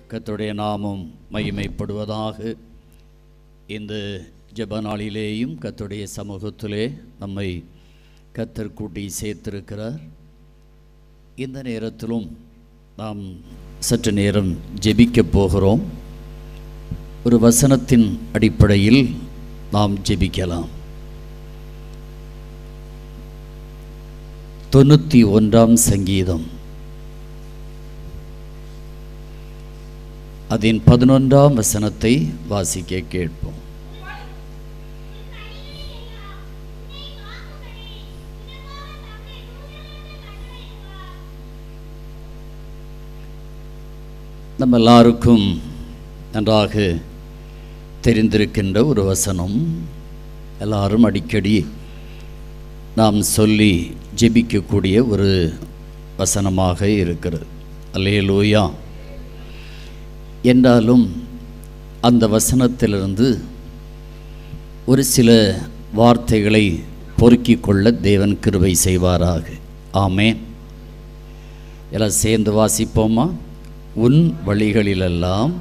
கர்த்தருடைய நாமம் மகிமைப்படுவதாக இந்த ஜெப நாளிலேயும் கர்த்தருடைய சமூகத்திலே நம்மை கத்தர் கூட்டி சேர்த்திருக்கிறார் இந்த நேரத்திலும் நாம் சற்று நேரம் ஜெபிக்கப் போகிறோம் ஒரு வசனத்தின் அடிப்படையில் நாம் ஜெபிக்கலாம் தொண்ணூற்றி ஒன்றாம் சங்கீதம் அதன் பதினொன்றாம் வசனத்தை வாசிக்க கேட்போம் நம்ம எல்லாருக்கும் நன்றாக தெரிந்திருக்கின்ற ஒரு வசனம் எல்லாரும் அடிக்கடி நாம் சொல்லி ஜெபிக்கக்கூடிய ஒரு வசனமாக இருக்கிறது அல்லேலூயா என்றாலும் அந்த வசனத்திலிருந்து ஒரு சில வார்த்தைகளை பொறுக்கிக் கொள்ள தேவன் கிருபை செய்வாராக ஆமென் எல்லாம் சேர்ந்து வாசிப்போமா உன் வழிகளிலெல்லாம்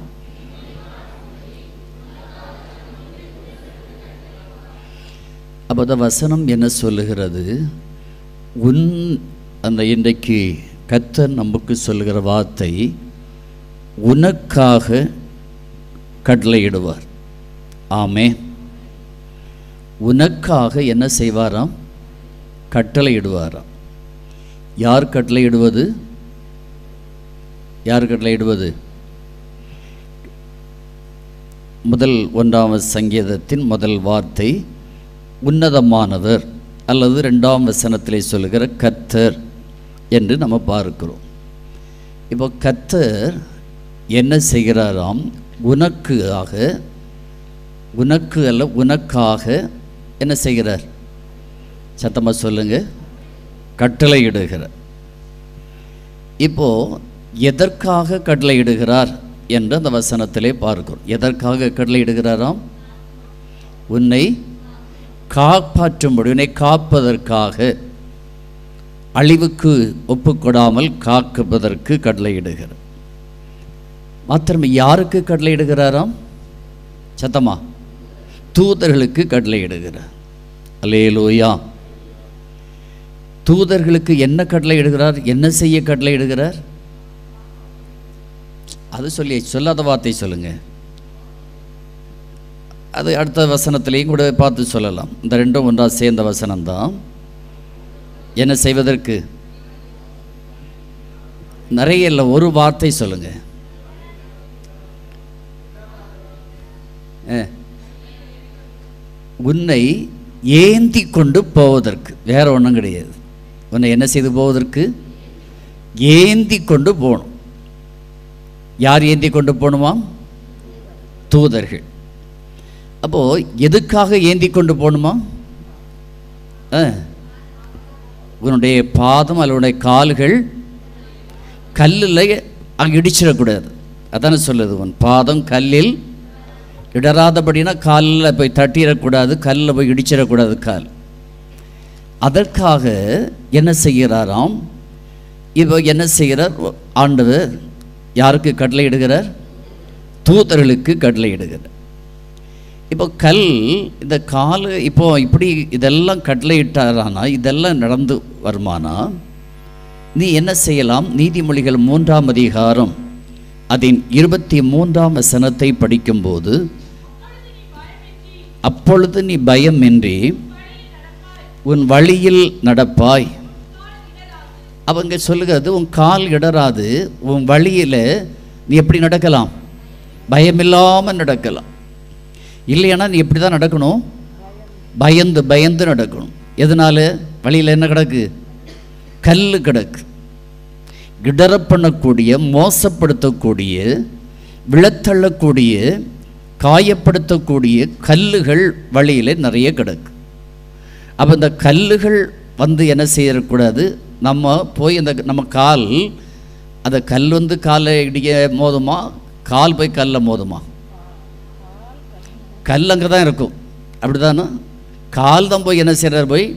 அப்போ அந்த வசனம் என்ன சொல்லுகிறது உன் அந்த இன்றைக்கு கத்தர் நமக்கு சொல்லுகிற வார்த்தை உனக்காக கட்டளையிடுவார் ஆமே உனக்காக என்ன செய்வாராம் கட்டளையிடுவாராம் யார் கட்டளையிடுவது யார் கட்டளையிடுவது முதல் ஒன்றாவது சங்கீதத்தின் முதல் வார்த்தை உன்னதமானவர் அல்லது ரெண்டாம் வசனத்திலே சொல்லுகிற கத்தர் என்று நம்ம பார்க்கிறோம் இப்போ கத்தர் என்ன செய்கிறாராம் உனக்காக உனக்கு அல்ல உனக்காக என்ன செய்கிறார் சத்தமாக சொல்லுங்க கட்டளையிடுகிறார் இப்போ எதற்காக கட்டளையிடுகிறார் என்று அந்த வசனத்திலே பார்க்கிறோம் எதற்காக கட்டளையிடுகிறாராம் உன்னை காப்பாற்றும்படி உன்னை காப்பதற்காக அழிவுக்கு ஒப்புக்கொடாமல் காக்குவதற்கு கட்டளையிடுகிறார் மாத்திரம் யாருக்கு கட்டளையிடுகிறாராம் சத்தமா தூதர்களுக்கு கட்டளையிடுகிறார் அல்லேலூயா தூதர்களுக்கு என்ன கட்டளையிடுகிறார் என்ன செய்ய கட்டளையிடுகிறார் அது சொல்லி சொல்லாத வார்த்தை சொல்லுங்க அது அடுத்த வசனத்திலையும் கூட பார்த்து சொல்லலாம் இந்த ரெண்டும் ஒன்றா சேர்ந்த வசனம்தான் என்ன செய்வதற்கு நிறைய இல்லை ஒரு வார்த்தை சொல்லுங்க ஆ. உன்னை ஏந்தி கொண்டு போவதற்கு வேற ஒன்றும் கிடையாது உன்னை என்ன செய்து போவதற்கு ஏந்தி கொண்டு போகணும் யார் ஏந்தி கொண்டு போகணுமாம் தூதர்கள் அப்போது எதுக்காக ஏந்தி கொண்டு போகணுமா ஆ. உன்னுடைய பாதம் அல்ல உன்னுடைய கால்கள் கல்லில் அங்கே இடிச்சிடக்கூடாது அதானே சொல்லுது உன் பாதம் கல்லில் இடராதபடினா காலில் போய் தட்டிடக்கூடாது கல்லில் போய் இடிச்சிடக்கூடாது கால் அதற்காக என்ன செய்கிறாராம் இப்போ என்ன செய்கிறார் ஆண்டவர் யாருக்கு கட்டளையிடுகிறார் தூதர்களுக்கு கட்டளையிடுகிறார் இப்போ கல் இந்த கால் இப்போ இப்படி இதெல்லாம் கட்டளையிட்டாரானா இதெல்லாம் நடந்து வருமானா நீ என்ன செய்யலாம் நீதிமொழிகள் மூன்றாம் அதிகாரம் அதன் இருபத்தி மூன்றாம் வசனத்தை படிக்கும்போது அப்பொழுது நீ பயமின்றி உன் வழியில் நடப்பாய் அவங்க சொல்லுகிறது உன் கால் இடராது உன் வழியில் நீ எப்படி நடக்கலாம் பயமில்லாமல் நடக்கலாம் இல்லையானா நீ எப்படி தான் நடக்கணும் பயந்து பயந்து நடக்கணும் எதனால வழியில் என்ன கிடக்கு கல் கிடக்கு இடர பண்ணக்கூடிய மோசப்படுத்தக்கூடிய விழத்தள்ளக்கூடிய காயப்படுத்தக்கூடிய கல்லுகள் வழியில் நிறைய கிடக்கு அப்போ இந்த கல்லுகள் வந்து என்ன செய்யக்கூடாது நம்ம போய் அந்த நம்ம கால் அந்த கல் வந்து காலை இடிய மோதுமா கால் போய் கல்லை மோதுமா கல் அங்கே தான் இருக்கும் அப்படிதானே கால் தான் போய் என்ன செய்கிறார் போய்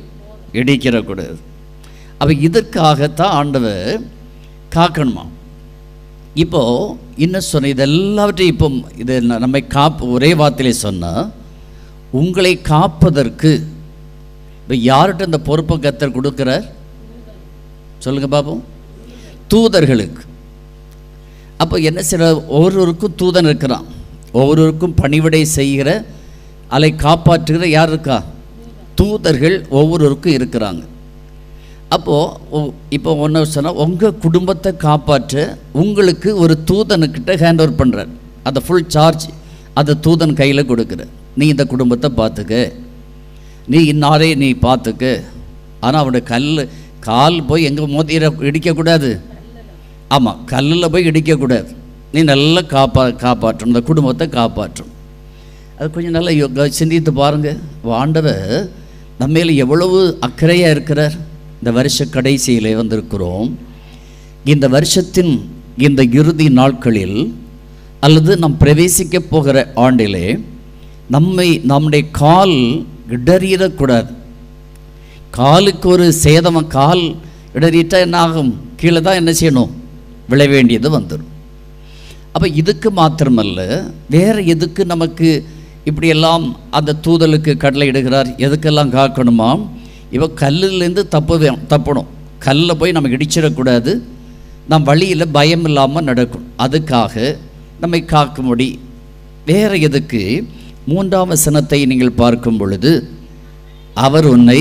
இடிக்கிறக்கூடாது அப்போ இதற்காகத்தான் ஆண்டவர் காக்கணுமா இப்போ இன்னும் சொன்ன இது எல்லாவற்றையும் இப்போ இது ந- நம்மை காப்பு ஒரே வார்த்தையிலே சொன்னால் உங்களை காப்பதற்கு இப்போ யார்கிட்ட இந்த பொறுப்பை கத்தர் கொடுக்குறார் சொல்லுங்க பாப்போம் தூதர்களுக்கு அப்போ என்ன சில ஒவ்வொருவருக்கும் தூதன் இருக்கிறான் ஒவ்வொருவருக்கும் பணிவிடை செய்கிற அதை காப்பாற்றுகிற யார் இருக்கா தூதர்கள் ஒவ்வொருவருக்கும் இருக்கிறாங்க அப்போது இப்போ ஒன்று சொன்னால் உங்கள் குடும்பத்தை காப்பாற்ற உங்களுக்கு ஒரு தூதனுக்கிட்ட ஹேண்ட் ஓவர் பண்ணுறார் அந்த ஃபுல் சார்ஜ் அந்த தூதன் கையில் கொடுக்குற நீ இந்த குடும்பத்தை பார்த்துக்க நீ இன்னாரே நீ பார்த்துக்க ஆனால் அவனுடைய கல் கால் போய் எங்கே மோதிர இடிக்கக்கூடாது ஆமாம் கல்லில் போய் இடிக்கக்கூடாது நீ நல்லா காப்பா காப்பாற்றணும் இந்த குடும்பத்தை காப்பாற்றும் அது கொஞ்சம் நல்லா யோ- சிந்தித்து பாருங்கள் ஆண்டவர் நம்ம மேல எவ்வளவு அக்கறையாக இருக்கிறார் இந்த வருஷ கடைசியிலே வந்திருக்கிறோம் இந்த வருஷத்தின் இந்த இறுதி நாட்களில் அல்லது நாம் பிரவேசிக்க போகிற ஆண்டிலே நம்மை நம்முடைய கால் இடறிடக்கூடாது காலுக்கு ஒரு சேதம் கால் இடறிட்டா என்ன ஆகும் கீழே தான் என்ன செய்யணும் விழ வேண்டியது வந்துடும் அப்போ இதுக்கு மாத்திரமல்ல வேற எதுக்கு நமக்கு இப்படியெல்லாம் அந்த தூதலுக்கு கடலை இடுகிறார் எதுக்கெல்லாம் காக்கணுமாம் இவ கல்லுலேருந்து தப்பு வே- தப்பணும் கல்லில் போய் நம்ம இடிச்சிடக்கூடாது நம் வழியில் பயம் இல்லாமல் நடக்கும் அதுக்காக நம்மை காக்கும்படி வேற எதுக்கு மூன்றாம் வசனத்தை நீங்கள் பார்க்கும் பொழுது அவர் உன்னை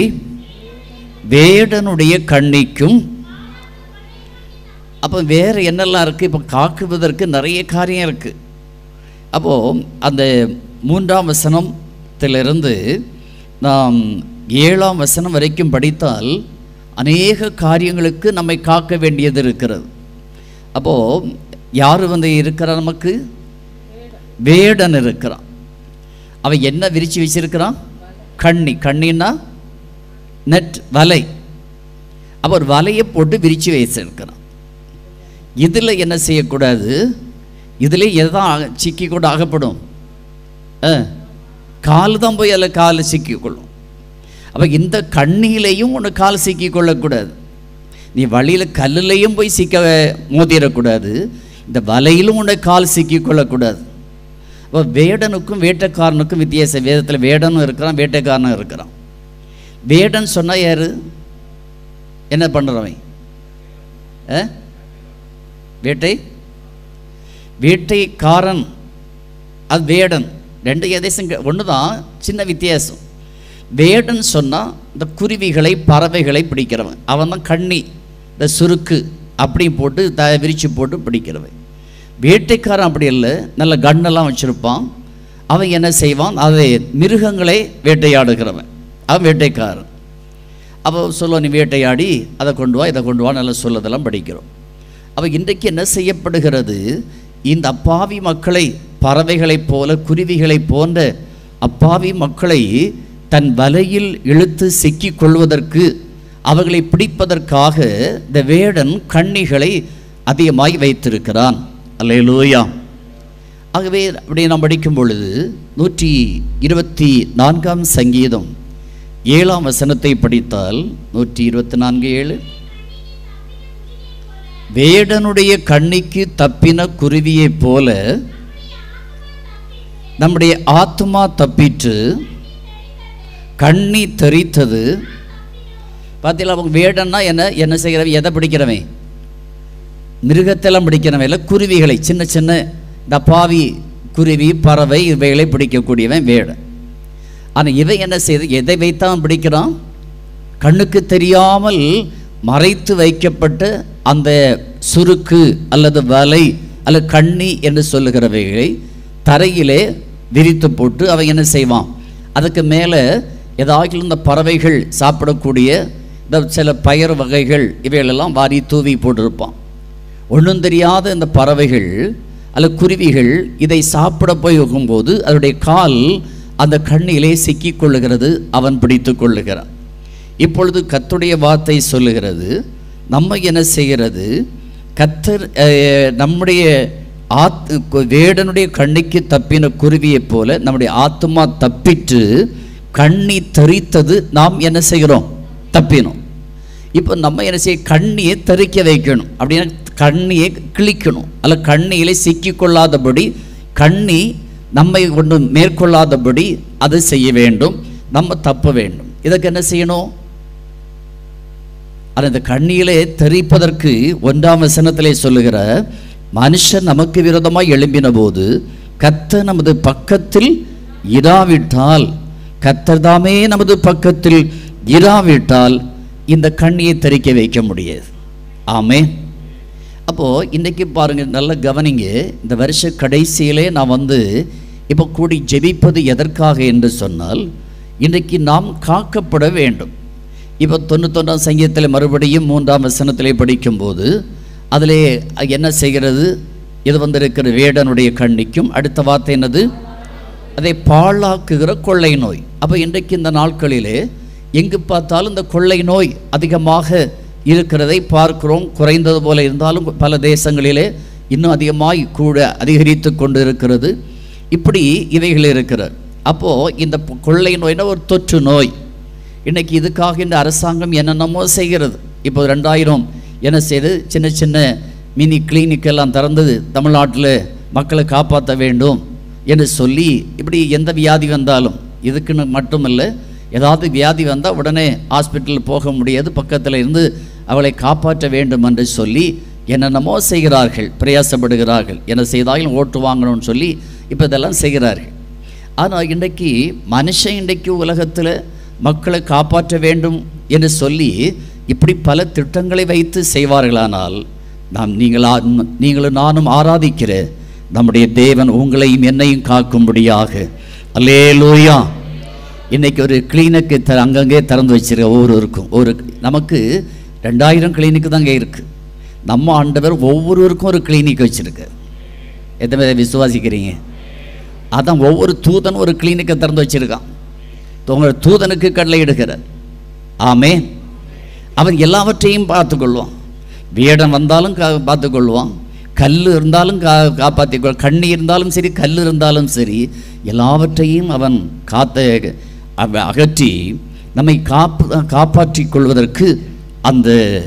வேடனுடைய கண்ணிக்கும் அப்போ வேறு என்னெல்லாம் இருக்குது இப்போ காக்குவதற்கு நிறைய காரியம் இருக்குது அப்போது அந்த மூன்றாம் வசனத்திலிருந்து நாம் ஏழாம் வசனம் வரைக்கும் படித்தால் அநேக காரியங்களுக்கு நம்மை காக்க வேண்டியது இருக்கிறது அப்போது யார் வந்து இருக்கிறா நமக்கு வேடன் இருக்கிறான் அவன் என்ன விரிச்சு வச்சிருக்கிறான் கண்ணி கண்ணின்னா நெட் வலை அப்போ ஒரு வலையை போட்டு விரிச்சு வச்சிருக்கிறான் இதில் என்ன செய்யக்கூடாது இதில் எதான் சிக்கி கூட அகப்படும் கால் தான் போய் அதில் கால் சிக்கிக்கொள்ளும் அப்போ இந்த கண்ணியிலையும் ஒன்று கால் சிக்கிக்கொள்ளக்கூடாது நீ வழியில் கல்லுலையும் போய் சிக்க மோதிடக்கூடாது இந்த வலையிலும் உன்னை கால் சிக்கிக்கொள்ளக்கூடாது அப்போ வேடனுக்கும் வேட்டைக்காரனுக்கும் வித்தியாசம் வேதத்தில் வேடனும் இருக்கிறான் வேட்டைக்காரனும் இருக்கிறான் வேடன் சொன்னால் யாரு என்ன பண்ணுறவன் ஆ வேட்டை வேட்டைக்காரன் அது வேடன் ரெண்டு எதேசம் ஒன்று தான் சின்ன வித்தியாசம் வேடன் சொன்னால் இந்த குருவிகளை பறவைகளை பிடிக்கிறவன் அவன் தான் கண்ணி இந்த சுருக்கு அப்படி போட்டு த விரிச்சு போட்டு பிடிக்கிறவன் வேட்டைக்காரன் அப்படி இல்லை நல்ல கண்ணெல்லாம் வச்சுருப்பான் அவன் என்ன செய்வான் அதை மிருகங்களை வேட்டையாடுகிறவன் அவன் வேட்டைக்காரன் அப்போ சொல்லுவான் நீ வேட்டையாடி அதை கொண்டு வா இதை கொண்டு வா நல்லா சொல்லதெல்லாம் படிக்கிறோம் அப்போ இன்றைக்கு என்ன செய்யப்படுகிறது இந்த அப்பாவி மக்களை பறவைகளைப் போல குருவிகளைப் போன்ற அப்பாவி மக்களை தன் வலையில் இழுத்து சிக்கிக் கொள்வதற்கு அவர்களை பிடிப்பதற்காக இந்த வேடன் கண்ணிகளை அதிகமாய் வைத்திருக்கிறான் அல்லேலூயா ஆகவே அப்படி நாம் படிக்கும் பொழுது நூற்றி இருபத்தி நான்காம் சங்கீதம் ஏழாம் வசனத்தை படித்தால் நூற்றி இருபத்தி நான்கு ஏழு வேடனுடைய கண்ணிக்கு தப்பின குருவியைப் போல நம்முடைய ஆத்மா தப்பிற்று கண்ணி தெரித்தது பார்த்தீங்களா அவங்க வேடன்னா என்ன என்ன செய்கிறவன் எதை பிடிக்கிறவன் மிருகத்தெல்லாம் பிடிக்கிறவன் இல்லை குருவிகளை சின்ன சின்ன இந்த பாவி குருவி பறவை இவைகளை பிடிக்கக்கூடியவன் வேடன் ஆனால் இவன் என்ன செய்து எதை வைத்தான் பிடிக்கிறான் கண்ணுக்கு தெரியாமல் மறைத்து வைக்கப்பட்ட அந்த சுருக்கு அல்லது வலை அல்லது கண்ணி என்று சொல்லுகிறவைகளை தரையிலே விரித்து போட்டு அவன் என்ன செய்வான் அதுக்கு மேலே ஏதாவது இந்த பறவைகள் சாப்பிடக்கூடிய இந்த சில பயறு வகைகள் இவைகளெல்லாம் வாரி தூவி போட்டிருப்பான் ஒன்றும் தெரியாத இந்த பறவைகள் அல்லது குருவிகள் இதை சாப்பிட போய் போகும்போது அதனுடைய கால் அந்த கண்ணிலே சிக்கிக் கொள்ளுகிறது அவன் பிடித்து கொள்ளுகிறான் இப்பொழுது கத்துடைய வார்த்தை சொல்லுகிறது நம்ம என்ன செய்கிறது கத்தர் அஹ், நம்முடைய ஆத் கு- வேடனுடைய கண்ணிக்கு தப்பின குருவியைப் போல நம்முடைய ஆத்மா தப்பிட்டு கண்ணி தரித்தது நாம் என்ன செய்கிறோம் தப்பினோம் இப்போ நம்ம என்ன செய்ய கண்ணியை தரிக்க வைக்கணும் அப்படின்னா கண்ணியை கிழிக்கணும் அல்ல கண்ணியிலே சிக்கிக்கொள்ளாதபடி கண்ணி நம்மை கொண்டு மேற்கொள்ளாதபடி அதை செய்ய வேண்டும் நம்ம தப்ப வேண்டும் இதற்கு என்ன செய்யணும் அது இந்த கண்ணியிலே தெரிப்பதற்கு ஒன்றாம் வசனத்திலே சொல்லுகிற மனுஷன் நமக்கு விரோதமாய் எழும்பின போது கர்த்தர் நமது பக்கத்தில் இராவிட்டால் கர்த்தர் தாமே நமது பக்கத்தில் இராவிட்டால் இந்த கண்ணியை தெரிக்க வைக்க முடியாது ஆமே அப்போது இன்றைக்கி பாருங்கள் நல்ல கவனிங்க இந்த வருஷ கடைசியிலே நான் வந்து இப்போ கூடி ஜெபிப்பது எதற்காக என்று சொன்னால் இன்றைக்கு நாம் காக்கப்பட வேண்டும் இப்போ தொண்ணூத்தொன்றாம் சங்கீதத்தில் மறுபடியும் மூன்றாம் வசனத்திலே படிக்கும்போது அதிலே என்ன செய்கிறது இது வந்திருக்கிற வேடனுடைய கண்ணிக்கும் அடுத்த வார்த்தை என்னது அதை பாழாக்குகிற கொள்ளை நோய் அப்போ இன்றைக்கு இந்த நாட்களிலே எங்கு பார்த்தாலும் இந்த கொள்ளை நோய் அதிகமாக இருக்கிறதை பார்க்கிறோம் குறைந்தது போல இருந்தாலும் பல தேசங்களிலே இன்னும் அதிகமாய் கூட அதிகரித்து கொண்டு இருக்கிறது இப்படி இவைகள் இருக்கிறது அப்போது இந்த பொ- கொள்ளை நோய்னா ஒரு தொற்று நோய் இன்னைக்கு இதுக்காக இந்த அரசாங்கம் என்னென்னமோ செய்கிறது இப்போ ரெண்டாயிரம் என்ன செய்து சின்ன சின்ன மினி கிளினிக் எல்லாம் திறந்தது தமிழ்நாட்டில் மக்களை காப்பாற்ற வேண்டும் என்று சொல்லி இப்படி எந்த வியாதி வந்தாலும் இதுக்குன்னு மட்டுமில்லை ஏதாவது வியாதி வந்தால் உடனே ஹாஸ்பிட்டல் போக முடியாது பக்கத்தில் இருந்து அவளை காப்பாற்ற வேண்டும் என்று சொல்லி என்னென்னமோ செய்கிறார்கள் பிரயாசப்படுகிறார்கள் என்ன செய்தாலும் ஓட்டு வாங்கணும்னு சொல்லி இப்போ இதெல்லாம் செய்கிறார்கள் ஆனால் இன்றைக்கு மனுஷன் இன்றைக்கு உலகத்தில் மக்களை காப்பாற்ற வேண்டும் என்று சொல்லி இப்படி பல திட்டங்களை வைத்து செய்வார்களானால் நாம் நீங்கள் ஆ- நீங்களும் நானும் ஆராதிக்கிற நம்முடைய தேவன் உங்களையும் என்னையும் காக்கும்படியாக அல்லேலூயா இன்னைக்கு ஒரு கிளினிக்கு த அங்கங்கே திறந்து வச்சிருக்க ஒவ்வொருவருக்கும் ஒரு நமக்கு ரெண்டாயிரம் கிளினிக்கு தாங்க இருக்குது நம்ம ஆண்டவர் ஒவ்வொருவருக்கும் ஒரு கிளினிக் வச்சுருக்கு எத்தனை பேர் விசுவாசிக்கிறீங்க அதான் ஒவ்வொரு தூதன் ஒரு கிளினிக்கை திறந்து வச்சிருக்கான் உங்கள் தூதனுக்கு கடலை இடுகிறார் ஆமே அவன் எல்லாவற்றையும் பார்த்துக்கொள்வான் வேடம் வந்தாலும் கா பார்த்துக்கொள்வான் கல் இருந்தாலும் கா காப்பாற்றிக்கொள் கண்ணி இருந்தாலும் சரி கல் இருந்தாலும் சரி எல்லாவற்றையும் அவன் காத்த அவ- அகற்றி நம்மை காப்பு காப்பாற்றிக் கொள்வதற்கு அந்த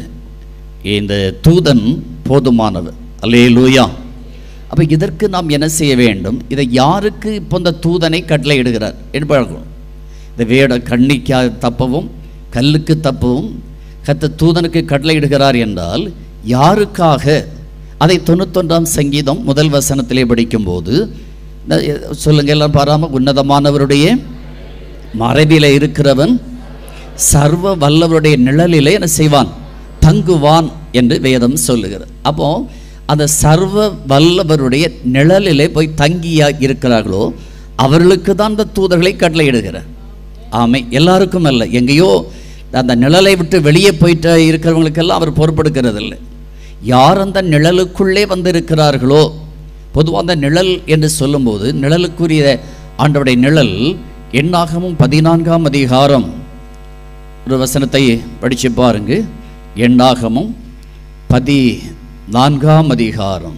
இந்த தூதன் போதுமானவர் அல்லேலூயா அப்போ இதற்கு நாம் என்ன செய்ய வேண்டும் இதை யாருக்கு இப்போ இந்த தூதனை கட்டளையிடுகிறார் என்று பழக்கணும் இந்த வேட கண்ணிக்கா தப்பவும் கல்லுக்கு தப்பவும் கத்த தூதனுக்கு கட்டளையிடுகிறார் என்றால் யாருக்காக அதை தொண்ணூத்தொன்றாம் சங்கீதம் முதல் வசனத்திலே படிக்கும்போது இந்த- சொல்லுங்க எல்லாம் பாராம உன்னதமானவருடைய மறைவிலே இருக்கிறவன் சர்வ வல்லவருடைய நிழலிலே என்ன செய்வான் தங்குவான் என்று வேதம் சொல்லுகிறது அப்போ அந்த சர்வ வல்லவருடைய நிழலிலே போய் தங்கியா இருக்கிறார்களோ அவர்களுக்கு தான் அந்த தூதர்களை கட்டளையிடுகிறார் ஆமை எல்லாருக்கும் அல்ல எங்கேயோ அந்த நிழலை விட்டு வெளியே போயிட்டு இருக்கிறவங்களுக்கெல்லாம் அவர் பொறுப்பெடுக்கிறது இல்லை யார் அந்த நிழலுக்குள்ளே வந்து இருக்கிறார்களோ பொதுவாக அந்த நிழல் என்று சொல்லும்போது நிழலுக்குரிய ஆண்டவருடைய நிழல் எண்ணாகமும் பதினான்காம் அதிகாரம் ஒரு வசனத்தை படிச்சு பாருங்க எண்ணாகமும் பதி நான்காம் அதிகாரம்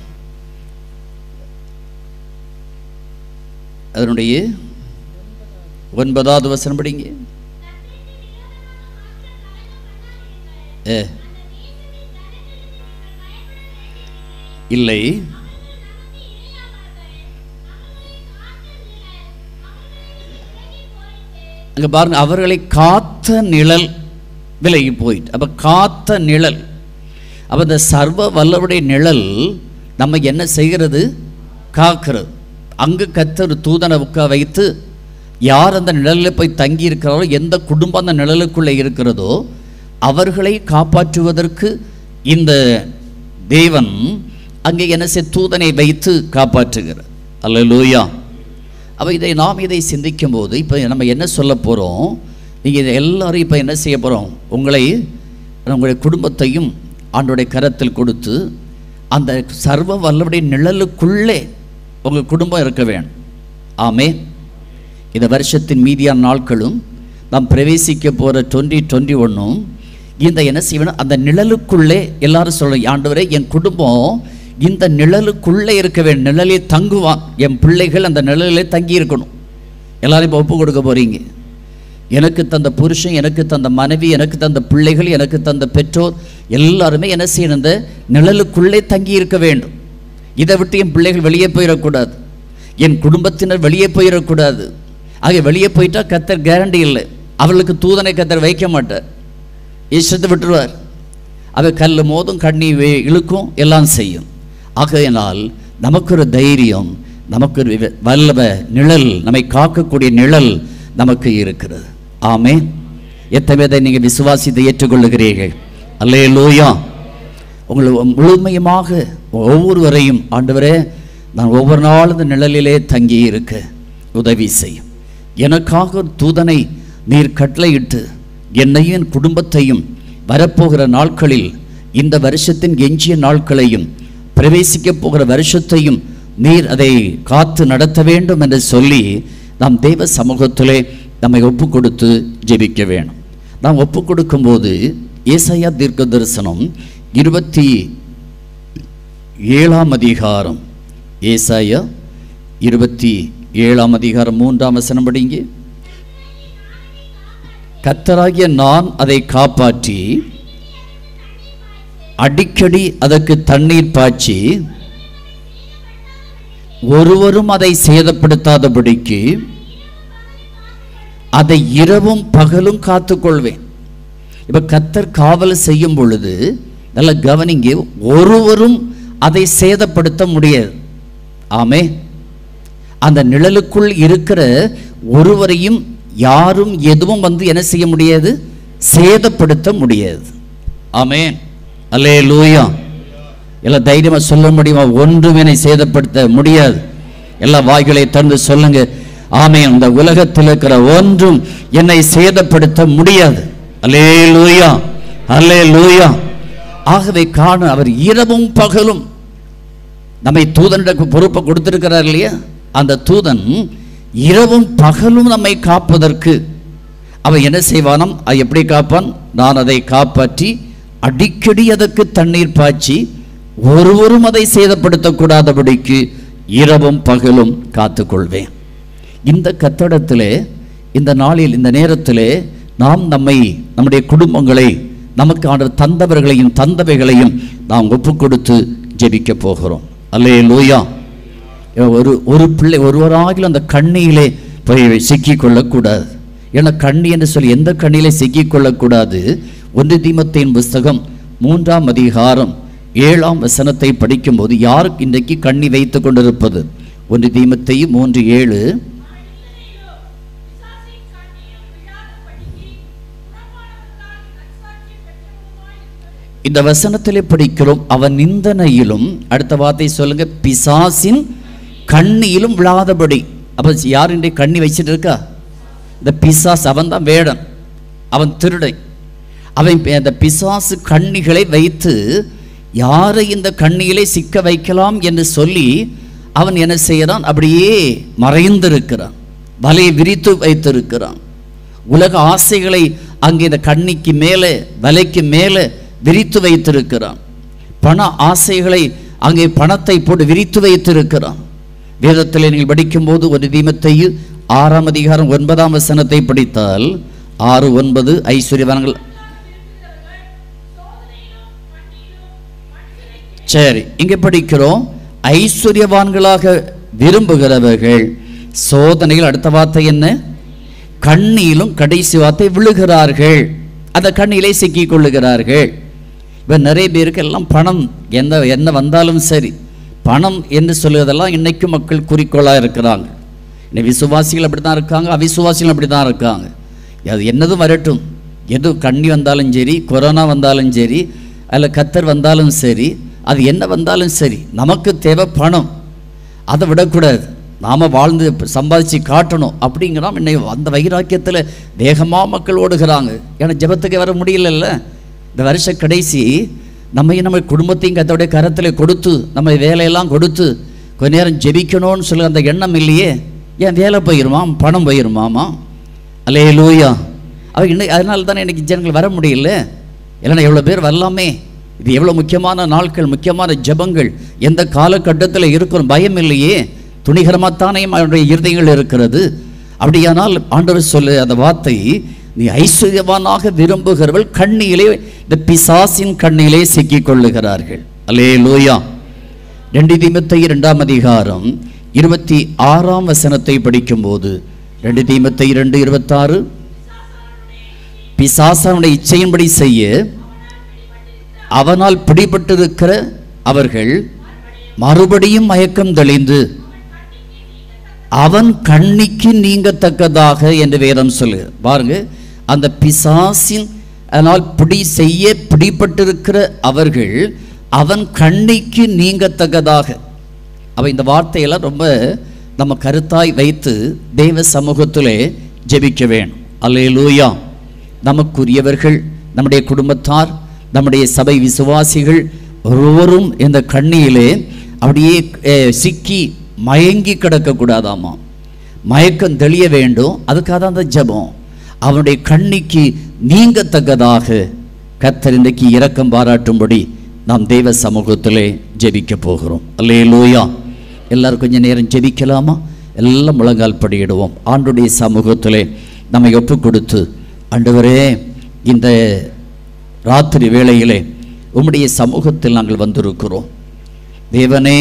அதனுடைய ஒன்பதாவது வசனம் படிங்க ஏ இல்லை அங்க பாருங்க அவர்களை காத்த நிழல் விலகி போயிட்டு அப்ப காத்த நிழல் அப்ப இந்த சர்வ வல்லவருடைய நிழல் நம்ம என்ன செய்கிறது காக்கிறது அங்கு கத்தர் தூதனை உட்கா வைத்து யார் அந்த நிழலில் போய் தங்கி இருக்கிறாரோ எந்த குடும்பம் அந்த நிழலுக்குள்ளே இருக்கிறதோ அவர்களை காப்பாற்றுவதற்கு இந்த தேவன் அங்கே என்ன செய் தூதனை வைத்து காப்பாற்றுகிறார் அல்லேலூயா அப்போ இதை நாம் இதை சிந்திக்கும் போது இப்போ நம்ம என்ன சொல்ல போகிறோம் நீங்கள் இதை எல்லாரும் இப்போ என்ன செய்ய போகிறோம் உங்களை உங்களுடைய குடும்பத்தையும் ஆண்டோடைய கரத்தில் கொடுத்து அந்த சர்வ வல்லவருடைய நிழலுக்குள்ளே உங்கள் குடும்பம் இருக்க வேணும் ஆமே இந்த வருஷத்தின் மீதியான நாட்களும் நாம் பிரவேசிக்க போகிற டுவெண்ட்டி டுவெண்ட்டி ஒன்றும் இந்த என்ன செய்யணும் அந்த நிழலுக்குள்ளே எல்லாரும் சொல்கிறோம் ஆண்டவரே என் குடும்பம் இந்த நிழலுக்குள்ளே இருக்க வேண்டும் நிழலில் தங்குவான் என் பிள்ளைகள் அந்த நிழலிலே தங்கி இருக்கணும் எல்லாரும் இப்போ ஒப்பு கொடுக்க போகிறீங்க எனக்கு தந்த புருஷன் எனக்கு தந்த மனைவி எனக்கு தந்த பிள்ளைகள் எனக்கு தந்த பெற்றோர் எல்லாருமே என்ன செய்யணும் இந்த நிழலுக்குள்ளே தங்கி இருக்க வேண்டும் இதை விட்டு என் பிள்ளைகள் வெளியே போயிடக்கூடாது என் குடும்பத்தினர் வெளியே போயிடக்கூடாது ஆக வெளியே போயிட்டா கத்தர் கேரண்டி இல்லை அவளுக்கு தூதனை கத்தர் வைக்க மாட்டார் இஷ்டத்தை விட்டுருவார் அவ கல் மோதும் கண்ணி வே- இழுக்கும் எல்லாம் செய்யும் ஆகையினால் நமக்கு ஒரு தைரியம் நமக்கு ஒரு விவ- வல்லவ நிழல் நம்மை காக்கக்கூடிய நிழல் நமக்கு இருக்கிறது ஆமே எத்தனை பேரை நீங்கள் விசுவாசித்து ஏற்றுக்கொள்ளுகிறீர்கள் அல்லே லூயா உங்களை முழுமையுமாக ஒவ்வொருவரையும் ஆண்டவரே நான் ஒவ்வொரு நாளும் இந்த நிழலிலே தங்கி இருக்க உதவி செய்யும் எனக்காக ஒரு தூதனை நீர் கட்டளையிட்டு என்னையும் என் குடும்பத்தையும் வரப்போகிற நாட்களில் இந்த வருஷத்தின் எஞ்சிய நாட்களையும் பிரவேசிக்கப் போகிற வருஷத்தையும் நீர் அதை காத்து நடத்த வேண்டும் என்று சொல்லி நாம் தெய்வ சமூகத்திலே நம்மை ஒப்பு கொடுத்து ஜெபிக்க வேணும் நாம் ஒப்பு கொடுக்கும்போது ஏசாயா தீர்க்க தரிசனம் இருபத்தி ஏழாம் அதிகாரம் ஏசாயா இருபத்தி ஏழாம் அதிகாரம் மூன்றாம் வசனம் படிங்க கத்தராகிய நான் அதை காப்பாற்றி அடிக்கடி அதற்கு தண்ணீர் பாய்ச்சி ஒருவரும் அதை சேதப்படுத்தாதபடிக்கு அதை இரவும் பகலும் காத்துக்கொள்வேன் இப்ப கத்தர் காவல் செய்யும் பொழுது நல்ல கவனிங்க ஒருவரும் அதை சேதப்படுத்த முடியாது ஆமே அந்த நிழலுக்குள் இருக்கிற ஒருவரையும் யாரும் எதுவும் வந்து என்ன செய்ய முடியாது சேதப்படுத்த முடியாது ஆமென் அல்லே லூயா எல்லாம் தைரியமா சொல்ல முடியுமா ஒன்றும் என்னை சேதப்படுத்த முடியாது எல்லா வாய்களை திறந்து சொல்லுங்க ஆமென் இந்த உலகத்தில் இருக்கிற ஒன்றும் என்னை சேதப்படுத்த முடியாது அல்லே லூயா அல்லே லூயா ஆகவே காண அவர் இரவும் பகலும் நம்மை தூதனிட பொறுப்பை கொடுத்திருக்கிறார் இல்லையா அந்த தூதன் இரவும் பகலும் நம்மை காப்பதற்கு அவன் என்ன செய்வானாம் அது எப்படி காப்பான் நான் அதை காப்பாற்றி அடிக்கடி அதற்கு தண்ணீர் பாய்ச்சி ஒருவரும் அதை சேதப்படுத்தக்கூடாதபடிக்கு இரவும் பகலும் காத்துக்கொள்வேன் இந்த கத்தடத்திலே இந்த நாளில் இந்த நேரத்திலே நாம் நம்மை நம்முடைய குடும்பங்களை நமக்கு ஆண்டவர் தந்தவர்களையும் தந்தவைகளையும் நாம் ஒப்பு கொடுத்து ஜெபிக்க போகிறோம் அல்லே லூயா ஒரு ஒரு பிள்ளை ஒருவராகிலும் அந்த கண்ணியிலே போய் சிக்கிக் கொள்ளக்கூடாது ஏன்னா கண்ணி என்று சொல்லி எந்த கண்ணியிலே சிக்கிக் கொள்ளக்கூடாது ஒன்று தீமத்தின் புஸ்தகம் மூன்றாம் அதிகாரம் ஏழாம் வசனத்தை படிக்கும்போது யாருக்கு இன்றைக்கு கண்ணி வைத்து கொண்டிருப்பது ஒன்று தீமத்தையும் மூன்று ஏழு இந்த வசனத்திலே படிக்கிறோம் அவன் நிந்தனையிலும் அடுத்த வார்த்தை சொல்லுங்க பிசாசின் கண்ணியிலும் விழாதபடி அப்ப யார் இன்றைய கண்ணி வச்சிட்டு இருக்கா இந்த பிசாஸ் அவன் தான் வேடன் அவன் திருடை அவன் பி- அந்த பிசாசு கண்ணிகளை வைத்து யாரை இந்த கண்ணியிலே சிக்க வைக்கலாம் என்று சொல்லி அவன் என்ன செய்யறான் அப்படியே மறைந்திருக்கிறான் வலையை விரித்து வைத்திருக்கிறான் உலக ஆசைகளை அங்கே இந்த கண்ணிக்கு மேலே வலைக்கு மேலே விரித்து வைத்திருக்கிறான் பண ஆசைகளை அங்கே பணத்தை போட்டு விரித்து வைத்திருக்கிறான் வேதத்தில் நீங்கள் படிக்கும்போது ஒரு தீமத்தையும் ஆறாம் அதிகாரம் ஒன்பதாம் வசனத்தை படித்தால் ஆறு ஒன்பது ஐஸ்வர்யவான்கள் சரி இங்க படிக்கிறோம் ஐஸ்வர்யவான்களாக விரும்புகிறவர்கள் சோதனைகள் அடுத்த வார்த்தை என்ன கண்ணியிலும் கடைசி வார்த்தை விழுகிறார்கள் அந்த கண்ணியிலே சிக்கிக் கொள்ளுகிறார்கள் இப்போ நிறைய பேருக்கு எல்லாம் பணம் எந்த என்ன வந்தாலும் சரி பணம் என்று சொல்லுவதெல்லாம் இன்னைக்கு மக்கள் குறிக்கோளாக இருக்கிறாங்க இன்னைக்கு விசுவாசிகள் அப்படி தான் இருக்காங்க அவிசுவாசிகள் அப்படி தான் இருக்காங்க அது என்னதும் வரட்டும் எது கண்ணி வந்தாலும் சரி கொரோனா வந்தாலும் சரி அதில் கத்தர் வந்தாலும் சரி அது என்ன வந்தாலும் சரி நமக்கு தேவை பணம் அதை விடக்கூடாது நாம் வாழ்ந்து சம்பாதிச்சு காட்டணும் அப்படிங்கிறோம் இன்னைக்கு அந்த வைராக்கியத்தில் வேகமாக மக்கள் ஓடுகிறாங்க ஏன்னா ஜெபத்துக்கு வர முடியலல்ல இந்த வருஷ கடைசி நம்மையும் நம்ம குடும்பத்தையும் கத்தோடைய கரத்தில் கொடுத்து நம்ம வேலையெல்லாம் கொடுத்து கொஞ்ச நேரம் ஜெபிக்கணும்னு சொல்லி அந்த எண்ணம் இல்லையே ஏன் வேலை போயிருமாம் பணம் போயிருமாமா அலே லூயா அவ இன்னைக்கு அதனால தானே இன்னைக்கு ஜனங்கள் வர முடியல இல்லைன்னா எவ்வளோ பேர் வரலாமே இது எவ்வளோ முக்கியமான நாட்கள் முக்கியமான ஜெபங்கள் எந்த காலகட்டத்தில் இருக்கிற பயம் இல்லையே துணிகரமாகத்தானே அவருடைய இருதயங்கள் இருக்கிறது அப்படியானால் ஆண்டவர் சொல்லு அந்த வார்த்தை நீ ஐஸ்வர்யவானாக விரும்புகிறவள் கண்ணியிலே இந்த பிசாசின் கண்ணியிலே சிக்கிக் கொள்ளுகிறார்கள் அல்லே லூயா ரெண்டு தீமத்தை இரண்டாம் அதிகாரம் இருபத்தி ஆறாம் வசனத்தை படிக்கும்போது ரெண்டு தீமத்தை இரண்டு இருபத்தாறு பிசாசனுடைய இச்சையின்படி செய்ய அவனால் பிடிபட்டிருக்கிற அவர்கள் மறுபடியும் மயக்கம் தெளிந்து அவன் கண்ணிக்கு நீங்கத்தக்கதாக என்று வேதம் சொல்லு பாருங்க அந்த பிசாசின் அதனால் பிடி செய்ய பிடிபட்டிருக்கிற அவர்கள் அவன் கண்ணிக்கு நீங்கத்தக்கதாக அவ இந்த வார்த்தையெல்லாம் ரொம்ப நம்ம கருத்தாய் வைத்து தெய்வ சமூகத்திலே ஜெபிக்க வேணும் அல்லேலூயா நமக்குரியவர்கள் நம்முடைய குடும்பத்தார் நம்முடைய சபை விசுவாசிகள் ஒருவரும் இந்த கண்ணியிலே அப்படியே அஹ், சிக்கி மயங்கி கிடக்கக்கூடாதாமா மயக்கம் தெளிய வேண்டும் அதுக்காக தான் அந்த ஜெபம் அவனுடைய கண்ணிக்கு நீங்கத்தக்கதாக கத்தர் இன்றைக்கு இரக்கம் பாராட்டும்படி நாம் தெய்வ சமூகத்திலே ஜெபிக்க போகிறோம் அல்லே லூயா எல்லாரும் கொஞ்சம் நேரம் ஜெபிக்கலாமா எல்லாம் முழங்கால் படியிடுவோம் ஆண்டுடைய சமூகத்திலே நம்மை ஒப்பு கொடுத்து ஆண்டவரே இந்த ராத்திரி வேளையிலே உம்முடைய சமூகத்தில் நாங்கள் வந்திருக்கிறோம் தேவனே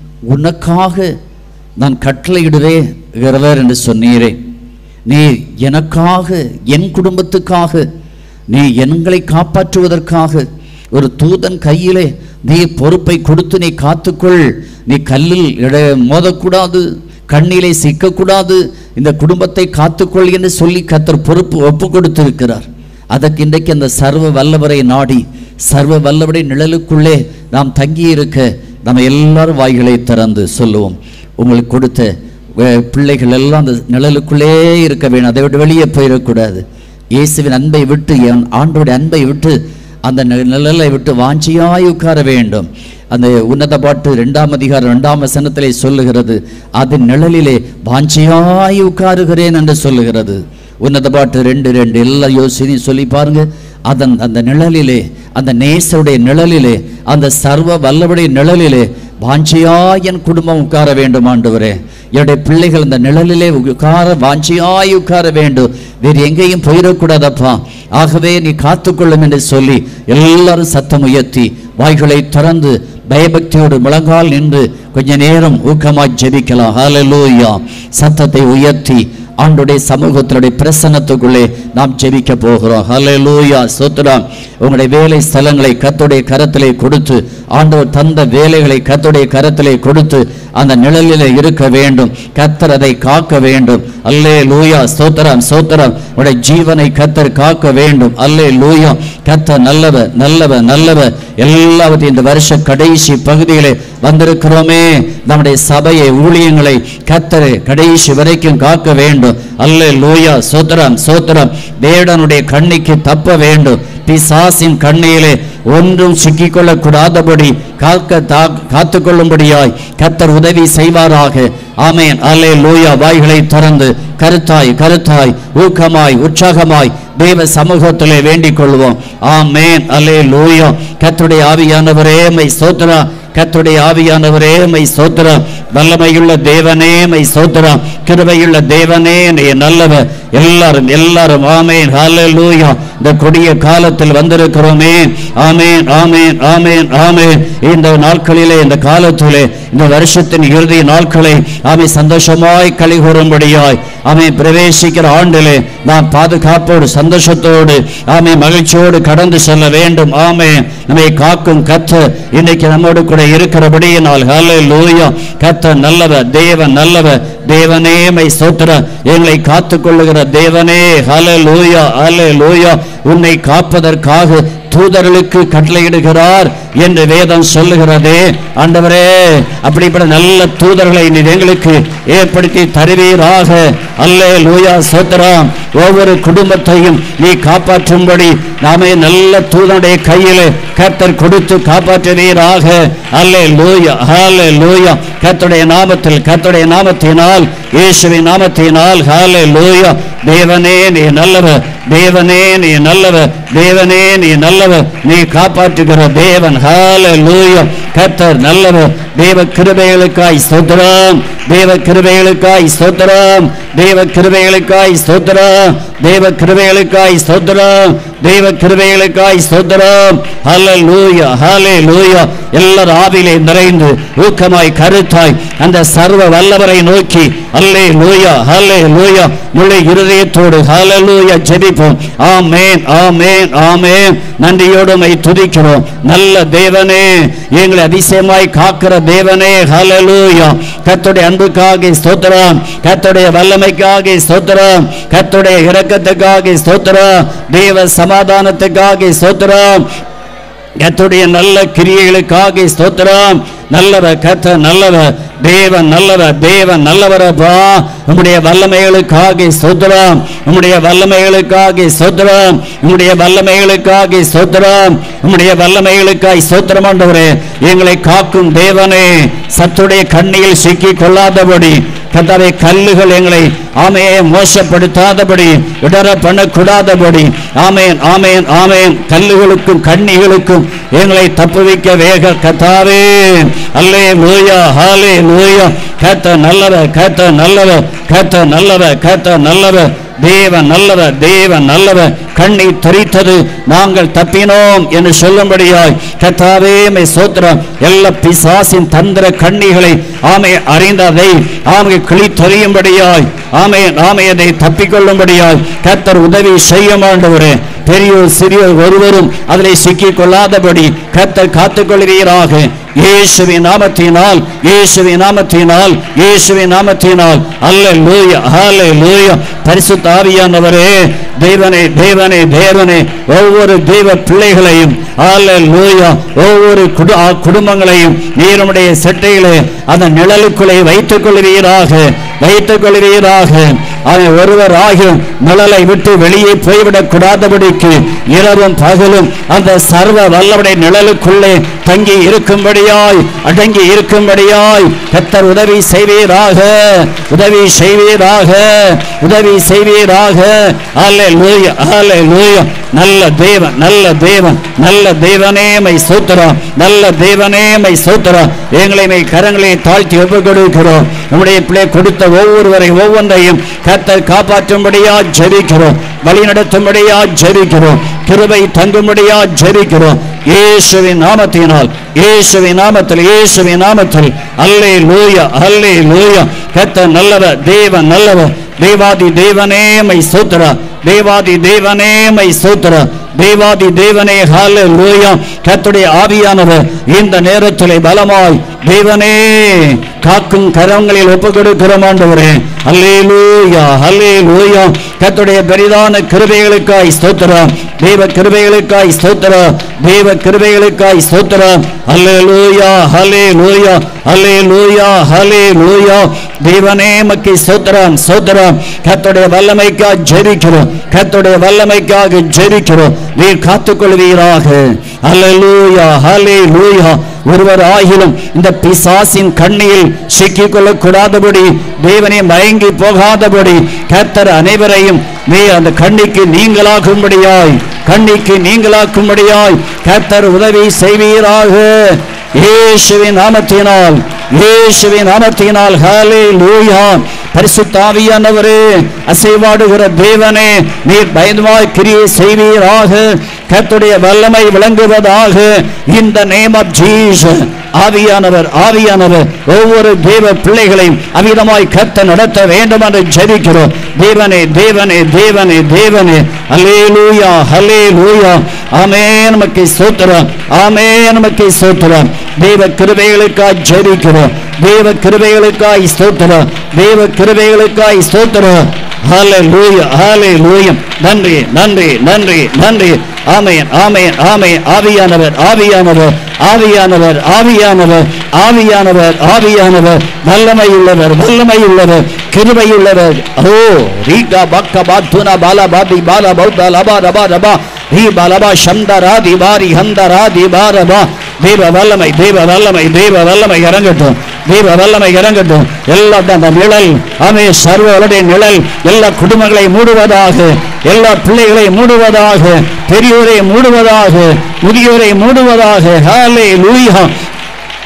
உனக்காக நான் கட்டளையிடுவேன் என்று சொன்னீரே நீ எனக்காக என் குடும்பத்துக்காக நீ எங்களை காப்பாற்றுவதற்காக ஒரு தூதன் கையிலே நீ பொறுப்பை கொடுத்து நீ காத்துக்கொள் நீ கல்லில் இட மோதக்கூடாது கண்ணிலே சிக்கக்கூடாது இந்த குடும்பத்தை காத்துக்கொள் என்று சொல்லி கத்தர் பொறுப்பு ஒப்பு கொடுத்திருக்கிறார் அதற்கு இன்றைக்கு அந்த சர்வ வல்லவரை நாடி சர்வ வல்லவரை நிழலுக்குள்ளே நாம் தங்கியிருக்க நம்ம எல்லாரும் வாய்களை திறந்து சொல்லுவோம் உங்களுக்கு கொடுத்த வே- பிள்ளைகள் எல்லாம் அந்த நிழலுக்குள்ளே இருக்க வேணும் அதை விட்டு வெளியே போயிடக்கூடாது இயேசுவின் அன்பை விட்டு என் ஆண்டோடைய அன்பை விட்டு அந்த நி- நிழலை விட்டு வாஞ்சியாய் உட்கார வேண்டும் அந்த உன்னத பாட்டு ரெண்டாம் அதிகாரம் ரெண்டாம் வசனத்திலே சொல்லுகிறது அதன் நிழலிலே வாஞ்சியாய் உட்காருகிறேன் என்று சொல்லுகிறது உன்னத பாட்டு ரெண்டு ரெண்டு எல்லா யோசனை சொல்லி பாருங்க அதன் அந்த நிழலிலே அந்த நேசருடைய நிழலிலே அந்த சர்வ வல்லவருடைய நிழலிலே வாஞ்சியா என் குடும்பம் உட்கார வேண்டும் ஆண்டவரே என்னுடைய பிள்ளைகள் அந்த நிழலிலே உட்கார வாஞ்சியாய் உட்கார வேண்டும் வேறு எங்கேயும் போயிடக்கூடாதப்பா ஆகவே நீ காத்துக்கொள்ளும் என்று சொல்லி எல்லாரும் சத்தம் உயர்த்தி வாய்களை திறந்து பயபக்தியோடு முழங்கால் நின்று கொஞ்ச நேரம் ஊக்கமாய் ஜெபிக்கலாம் ஹalleluya சத்தத்தை உயர்த்தி ஆண்டுடைய சமூகத்தினுடைய பிரசன்னத்துக்குள்ளே நாம் ஜெபிக்க போகிறோம் ஹalleluya ஸ்தோத்திரம் உங்களுடைய வேலை ஸ்தலங்களை கர்த்தருடைய கரத்திலே கொடுத்து ஆண்டவர் தந்த வேலைகளை கர்த்தருடைய கரத்திலே கொடுத்து அந்த நிழலிலே இருக்க வேண்டும் கர்த்தர் அதை காக்க வேண்டும் அல்லே லூயா ஸ்தோத்திரம் ஸ்தோத்திரம் உடைய ஜீவனை கர்த்தர் காக்க வேண்டும் அல்லே லூயா கர்த்தர் நல்லவர் நல்லவர் நல்லவர் எல்லாவற்றையும் இந்த வருஷ கடைசி பகுதியிலே வந்திருக்கிறோமே நம்முடைய சபையை ஊழியங்களை கத்தரை கடைசி வரைக்கும் காக்க வேண்டும் அல்லே லூயா சோத்திரம் சோத்திரம் வேடனுடைய கண்ணிக்கு தப்ப வேண்டும் பிசாசின் கண்ணியிலே ஒன்றும் சிக்கிக்கொள்ளக்கூடாதபடி காக்க தா காத்துக்கொள்ளும்படியாய் கத்தர் உதவி செய்வாராக ஆமேன் அல்லே லூயா வாய்களை திறந்து கருத்தாய் கருத்தாய் ஊக்கமாய் உற்சாகமாய் தேவ சமூகத்திலே வேண்டிக் கொள்வோம் ஆமேன் அல்லே லூயா கத்துடைய ஆவியானவரே மை சோத்ரா கத்துடைய ஆவியானவரே மை சோத்ரா வல்லமையுள்ள தேவனே மை சோத்ரா கிருபையுள்ள தேவனே நீ நல்லவர் எல்லாரும் எல்லாரும் ஆமேன் ஹalleluya இந்த கொடிய காலத்தில் வந்திருக்கிறோமே ஆமேன் ஆமேன் ஆமேன் ஆமேன் இந்த நாட்களிலே இந்த காலத்திலே இந்த வருஷத்தின் இறுதி நாட்களை ஆமை சந்தோஷமாய் கலிகூறும்படியாய் ஆமை பிரவேசிக்கிற ஆண்டிலே நாம் பாதுகாப்போடு சந்தோஷத்தோடு ஆமை மகிழ்ச்சியோடு கடந்து செல்ல வேண்டும் ஆமே நம்மை காக்கும் கத்த இன்னைக்கு நம்மோடு கூட இருக்கிறபடியினால் ஹalleluya கத்த நல்லவர் தேவன் நல்லவர் தேவனே மை சோத்திர எங்களை காத்துக்கொள்ளுகிற தேவனே ஹalleluya ஹalleluya உன்னை காப்பதற்காக தூதர்களுக்கு கட்டளையிடுகிறார் என்று வேதம் சொல்லுகிறதே ஆண்டவரே அப்படிப்பட்ட நல்ல தூதர்களை நீ எங்களுக்கு ஏற்படுத்தி தருவீராக அல்லே லூயா சோத்திரம் ஒவ்வொரு குடும்பத்தையும் நீ காப்பாற்றும்படி நாமே நல்ல தூதனுடைய கையிலே கர்த்தர் கொடுத்து காப்பாற்றுவீராக அல்லே லூயா ஹாலே லூயா கர்த்தருடைய நாமத்தில் கர்த்தருடைய நாமத்தினால் இயேசுவின் நாமத்தினால் ஹாலே லூயா தேவனே நீ நல்லவர் தேவனே நீ நல்லவர் தேவனே நீ நல்லவர் நீ காப்பாற்றுகிற தேவன் ஹாலே லூயா கர்த்தர் நல்லவர் தேவ கிருபைகளுக்காய் ஸ்தோத்திரம் தேவ கிருபைகளுக்காய் ஸ்தோத்திரம் தேவ கிருபைகளுக்காய் ஸ்தோத்திரம் தேவ கிருபைகளுக்காய் ஸ்தோத்திரம் தேவ கிருபைகளுக்காய் ஸ்தோத்திரம் ஹalleluya ஹalleluya எல்லார் ஆவிலே நிறைந்து ஊக்கமாய் கருத்தாய் அந்த சர்வ வல்லவரை நோக்கி அல்லேலூயா ஹalleluya முழு இருதயத்தோடு ஹalleluya ஜெபிப்போம் ஆமென் ஆமென் ஆமென் நன்றியோடு உம்மை துதிக்கிறோம் நல்ல தேவனே எங்களை அதிசயமாய் காக்கிற தேவனே ஹalleluya கர்த்தருடைய அன்புக்காக ஸ்தோத்திரம் கர்த்தருடைய வல்லமைக்காக ஸ்தோத்திரம் கர்த்தருடைய இரக்கத்துக்காக ஸ்தோத்திரம் தேவ சமாதானத்துக்காக ஸ்தோத்திரம் கர்த்தருடைய நல்ல கிரியைகளுக்காக ஸ்தோத்திரம் நல்லவர் கர்த்த நல்லவர் தேவன் நல்லவர் தேவன் நல்லவரப்பா உம்முடைய வல்லமைகளுக்காக ஸ்தோத்திரம் உம்முடைய வல்லமைகளுக்காக ஸ்தோத்திரம் உம்முடைய வல்லமைகளுக்காக ஸ்தோத்திரம் உம்முடைய வல்லமைகளுக்காய் ஸ்தோத்திரம் ஆண்டவரே எங்களை காக்கும் தேவனே சத்துடைய கண்ணியில் சிக்கி கொள்ளாதபடி கர்த்தாவே கல்லுகள் எங்களை ஆமையை மோசப்படுத்தாதபடி இடர பண்ணக்கூடாதபடி ஆமேன் ஆமேன் ஆமேன் கல்லுகளுக்கும் கண்ணிகளுக்கும் எங்களை தப்புவிக்க வேக கத்தாவே அல்லே லூயா ஹாலே லூயா கத்த நல்லவர் கத்த நல்லவர் கத்த நல்லவர் கத்த நல்லவர் தேவன் நல்லவர் தேவன் நல்லவர் கண்ணை தெரித்தது நாங்கள் தப்பினோம் என்று சொல்லும்படியாய் கத்தாவே மை சோத்திரம் எல்லா பிசாசின் தந்திர கண்ணிகளை ஆமை அறிந்ததை ஆமை கிளி தெரியும்படியாய் ஆமை ஆமை அதை தப்பிக்கொள்ளும்படியாய் கத்தர் உதவி செய்ய மாண்டவரே பெரியோர் சிறியோர் ஒருவரும் அதில் சிக்கிக் கொள்ளாதபடி கத்தர் காத்துக்கொள்கிறீராக இயேசுவின் நாமத்தினால் இயேசுவின் நாமத்தினால் இயேசுவின் நாமத்தினால் அல்ல லூயா ஹாலே லூயா பரிசுத்த ஆவியானவரே தேவனே தேவனே தேவனே ஒவ்வொரு தெய்வ பிள்ளைகளையும் அல்ல லூயா ஒவ்வொரு குடு ஆ குடும்பங்களையும் நீருடைய செட்டையிலே அந்த நிழலுக்குள்ளே வைத்துக் கொள்வீராக வைத்துக் கொள்வீராக அவன் ஒருவர் ஆகியும் நிழலை விட்டு வெளியே போய்விடக் கூடாதபடிக்கு இரவும் பகலும் அந்த சர்வ வல்லவடைய நிழலுக்குள்ளே தங்கி இருக்கும்படியாய் அடங்கி இருக்கும்படியாய் கத்தர் உதவி செய்வீராக உதவி செய்வீராக உதவி செய்வீராக அல்லேலூயா அல்லேலூயா நல்ல தேவன் நல்ல தேவன் நல்ல தேவனே மை சூத்திரம் நல்ல தேவனே மை சூத்திரம் எங்களை மை கரங்களை தாழ்த்தி ஒப்புக் கொடுக்கிறோம் நம்முடைய பிள்ளை கொடுத்த ஒவ்வொருவரை ஒவ்வொன்றையும் கத்தர் காப்பாற்றும்படியா ஜெபிக்கிறோம் வழி நடத்தும்படியா ஜெபிக்கிறோம் கிருபை தங்கும்படியா ஜெபிக்கிறோம் இயேசுவின் நாமத்தினால் இயேசுவின் நாமத்தில் இயேசுவின் நாமத்தில் அல்லே லூயா அல்லே லூயா கத்த நல்லவர் தேவன் நல்லவர் தேவாதி தேவனே மை சூத்திர தேவாதி தேவனே மை சூத்திர தேவாதி தேவனே ஹால லூயா கத்துடைய ஆவியானவர் இந்த நேரத்திலே பலமாய் தேவனே காக்கும் கரங்களில் ஒப்பு கொடுக்கிறோம் ஆண்டவரே அல்லேலூயா அல்லேலூயா கத்துடைய பெரிதான கிருபைகளுக்காய் ஸ்தோத்திரம் தேவ கிருபைகளுக்காய் ஸ்தோத்திரம் தேவ கிருபைகளுக்காய் ஸ்தோத்திரம் அல்லேலூயா ஹல்லேலூயா அல்லேலூயா ஹல்லேலூயா தேவனே மக்கி ஸ்தோத்திரம் ஸ்தோத்திரம் கத்துடைய வல்லமைக்காக ஜெபிக்கிறோம் கத்துடைய வல்லமைக்காக ஜெபிக்கிறோம் நீர் காத்துக்கொள்வீராக அல்லேலூயா ஹல்லேலூயா ஒருவர் ஆகிலும் இந்த பிசாசின் கண்ணியில் சிக்கிக் கொள்ளக்கூடாதபடி தேவனை மயங்கி போகாதபடி கர்த்தர் அனைவரையும் நீ அந்த கண்ணிக்கு நீங்களாக்கும்படியாய் கண்ணிக்கு நீங்களாக்கும்படியாய் கர்த்தர் உதவி செய்வீராக இயேசுவின் நாமத்தினால் இயேசுவின் நாமத்தினால் ஹாலே லூயா பரிசுத்தாவியானவரே அசைவாடுகிற தேவனே நீர் பயந்தமாய் கிரியை செய்வீராக கர்த்தருடைய வல்லமை விளங்குவதாக இந்த நேம் ஆஃப் ஜீசஸ் ஆவியானவர் ஆவியானவர் ஒவ்வொரு தேவ பிள்ளைகளையும் அவிதமாய் கத்த நடத்த வேண்டும் என்று ஜெபிக்கிறோம் தேவனே தேவனே தேவனே தேவனே அல்லேலூயா ஹல்லேலூயா ஆமே நமக்கு சோத்திரம் ஆமே நமக்கு சோத்திரம் தேவ கிருபைகளுக்காய் ஜெபிக்கிறோம் தேவ கிருபைகளுக்காய் ஸ்தோத்திரம் தேவ கிருபைகளுக்காய் ஸ்தோத்திரம் ஹalleluya ஹalleluya நன்றி நன்றி நன்றி நன்றி ஆமென் ஆமென் ஆமென் ஆவியானவர் ஆவியானவர் ஆவியானவர் ஆவியானவர் ஆவியானவர் ஆவியானவர் வல்லமையுள்ளவர் வல்லமையுள்ளவர் கிருபையுள்ளவர் ஓ ரீகா பக்க பாத்துனா பாலா பாபி பாலா பௌத்தா லபா ரபா ரபா ரீ பலபா சந்தரா திபாரி ஹந்தரா திபாரபா தேவ வல்லமை தேவ வல்லமை தேவ வல்லமை இறங்கட்டும் தேவ வல்லமை இறங்கட்டும் எல்லா அந்த நிழல் ஆமே சர்வருடைய நிழல் எல்லா குடும்பங்களை மூடுவதாக எல்லா பிள்ளைகளை மூடுவதாக பெரியோரை மூடுவதாக முதியோரை மூடுவதாக ஹாலே லூயா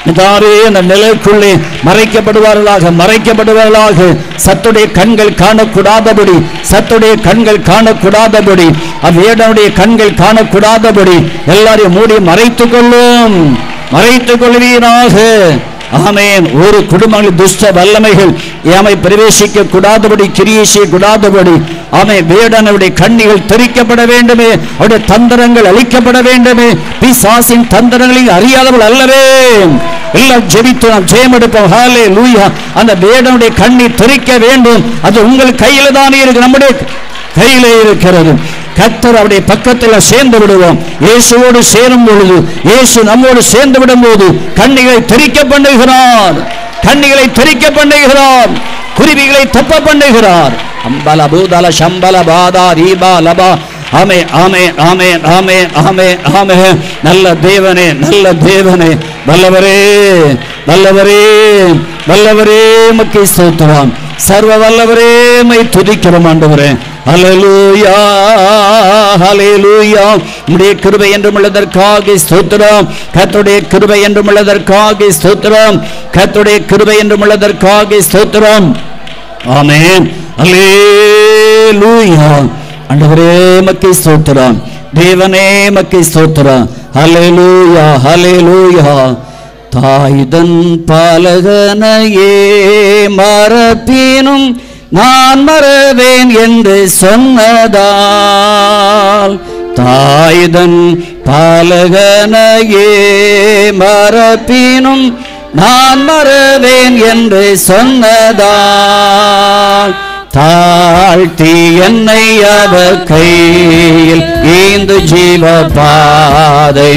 இதாரே அந்த நிலைக்குள்ளே மறைக்கப்படுவார்களாக மறைக்கப்படுவார்களாக சத்துடைய கண்கள் காணக்கூடாதபடி சத்துடைய கண்கள் காணக்கூடாதபடி அவ்வேடனுடைய கண்கள் காணக்கூடாதபடி எல்லாரையும் மூடி மறைத்துக் கொள்ளும் மறைத்துக் கொள்வீராக ஆமென் ஒரு குடும்பங்களில் துஷ்ட வல்லமைகள் ஏமை பிரவேசிக்க கூடாதபடி கிரியை செய்ய கூடாதபடி ஆமை வேடனுடைய கண்ணிகள் தெரிக்கப்பட வேண்டுமே அவருடைய தந்திரங்கள் அழிக்கப்பட வேண்டுமே பிசாசின் தந்திரங்களை அறியாதவள் அல்லவே எல்லாம் ஜெபித்து நாம் ஜெயம் எடுப்போம் ஹாலே லூயா அந்த வேடனுடைய கண்ணி தெரிக்க வேண்டும் அது உங்கள் கையில தானே இருக்கு நம்முடைய கையிலே இருக்கிறது கத்தர் அவருடைய பக்கத்தில் சேர்ந்து விடுவோம் இயேசுவோடு சேரும் பொழுது இயேசு நம்மோடு சேர்ந்து விடும்போது கண்ணிகளை தெரிக்க பண்ணுகிறார் கண்ணிகளை தெரிக்க பண்ணுகிறார் குருவிகளை தப்ப பண்ணுகிறார் அம்பல பூதல சம்பல பாதா ரீபா லபா ஆமே ஆமே ஆமே ஆமே ஆமே ஆமே நல்ல தேவனே நல்ல தேவனே வல்லவரே வல்லவரே வல்லவரே மக்கை ஸ்தோத்திரம் சர்வ வல்லவரே மை துதிக்கிறோம் ஆண்டவரே ஹalleluya ஹalleluya உம்முடைய கிருபை என்றும் உள்ளதற்காக ஸ்தோத்திரம் கர்த்தருடைய கிருபை என்றும் உள்ளதற்காக ஸ்தோத்திரம் கர்த்தருடைய கிருபை என்றும் உள்ளதற்காக ஸ்தோத்திரம் ஆமென் ஹalleluya ஆண்டவரே மக்கை ஸ்தோத்திரம் தேவனே மக்கை ஸ்தோத்திரம் ஹalleluya ஹalleluya தாய்தன் பாலகனையே மறப்பினும் நான் மறவேன் என்று சொன்னதால் தாய்தன் பாலகனையே மறப்பினும் நான் மறவேன் என்று சொன்னதால் தாழ்த்தி என்னை அவர் கையில் ஈந்து ஜீவ பாதை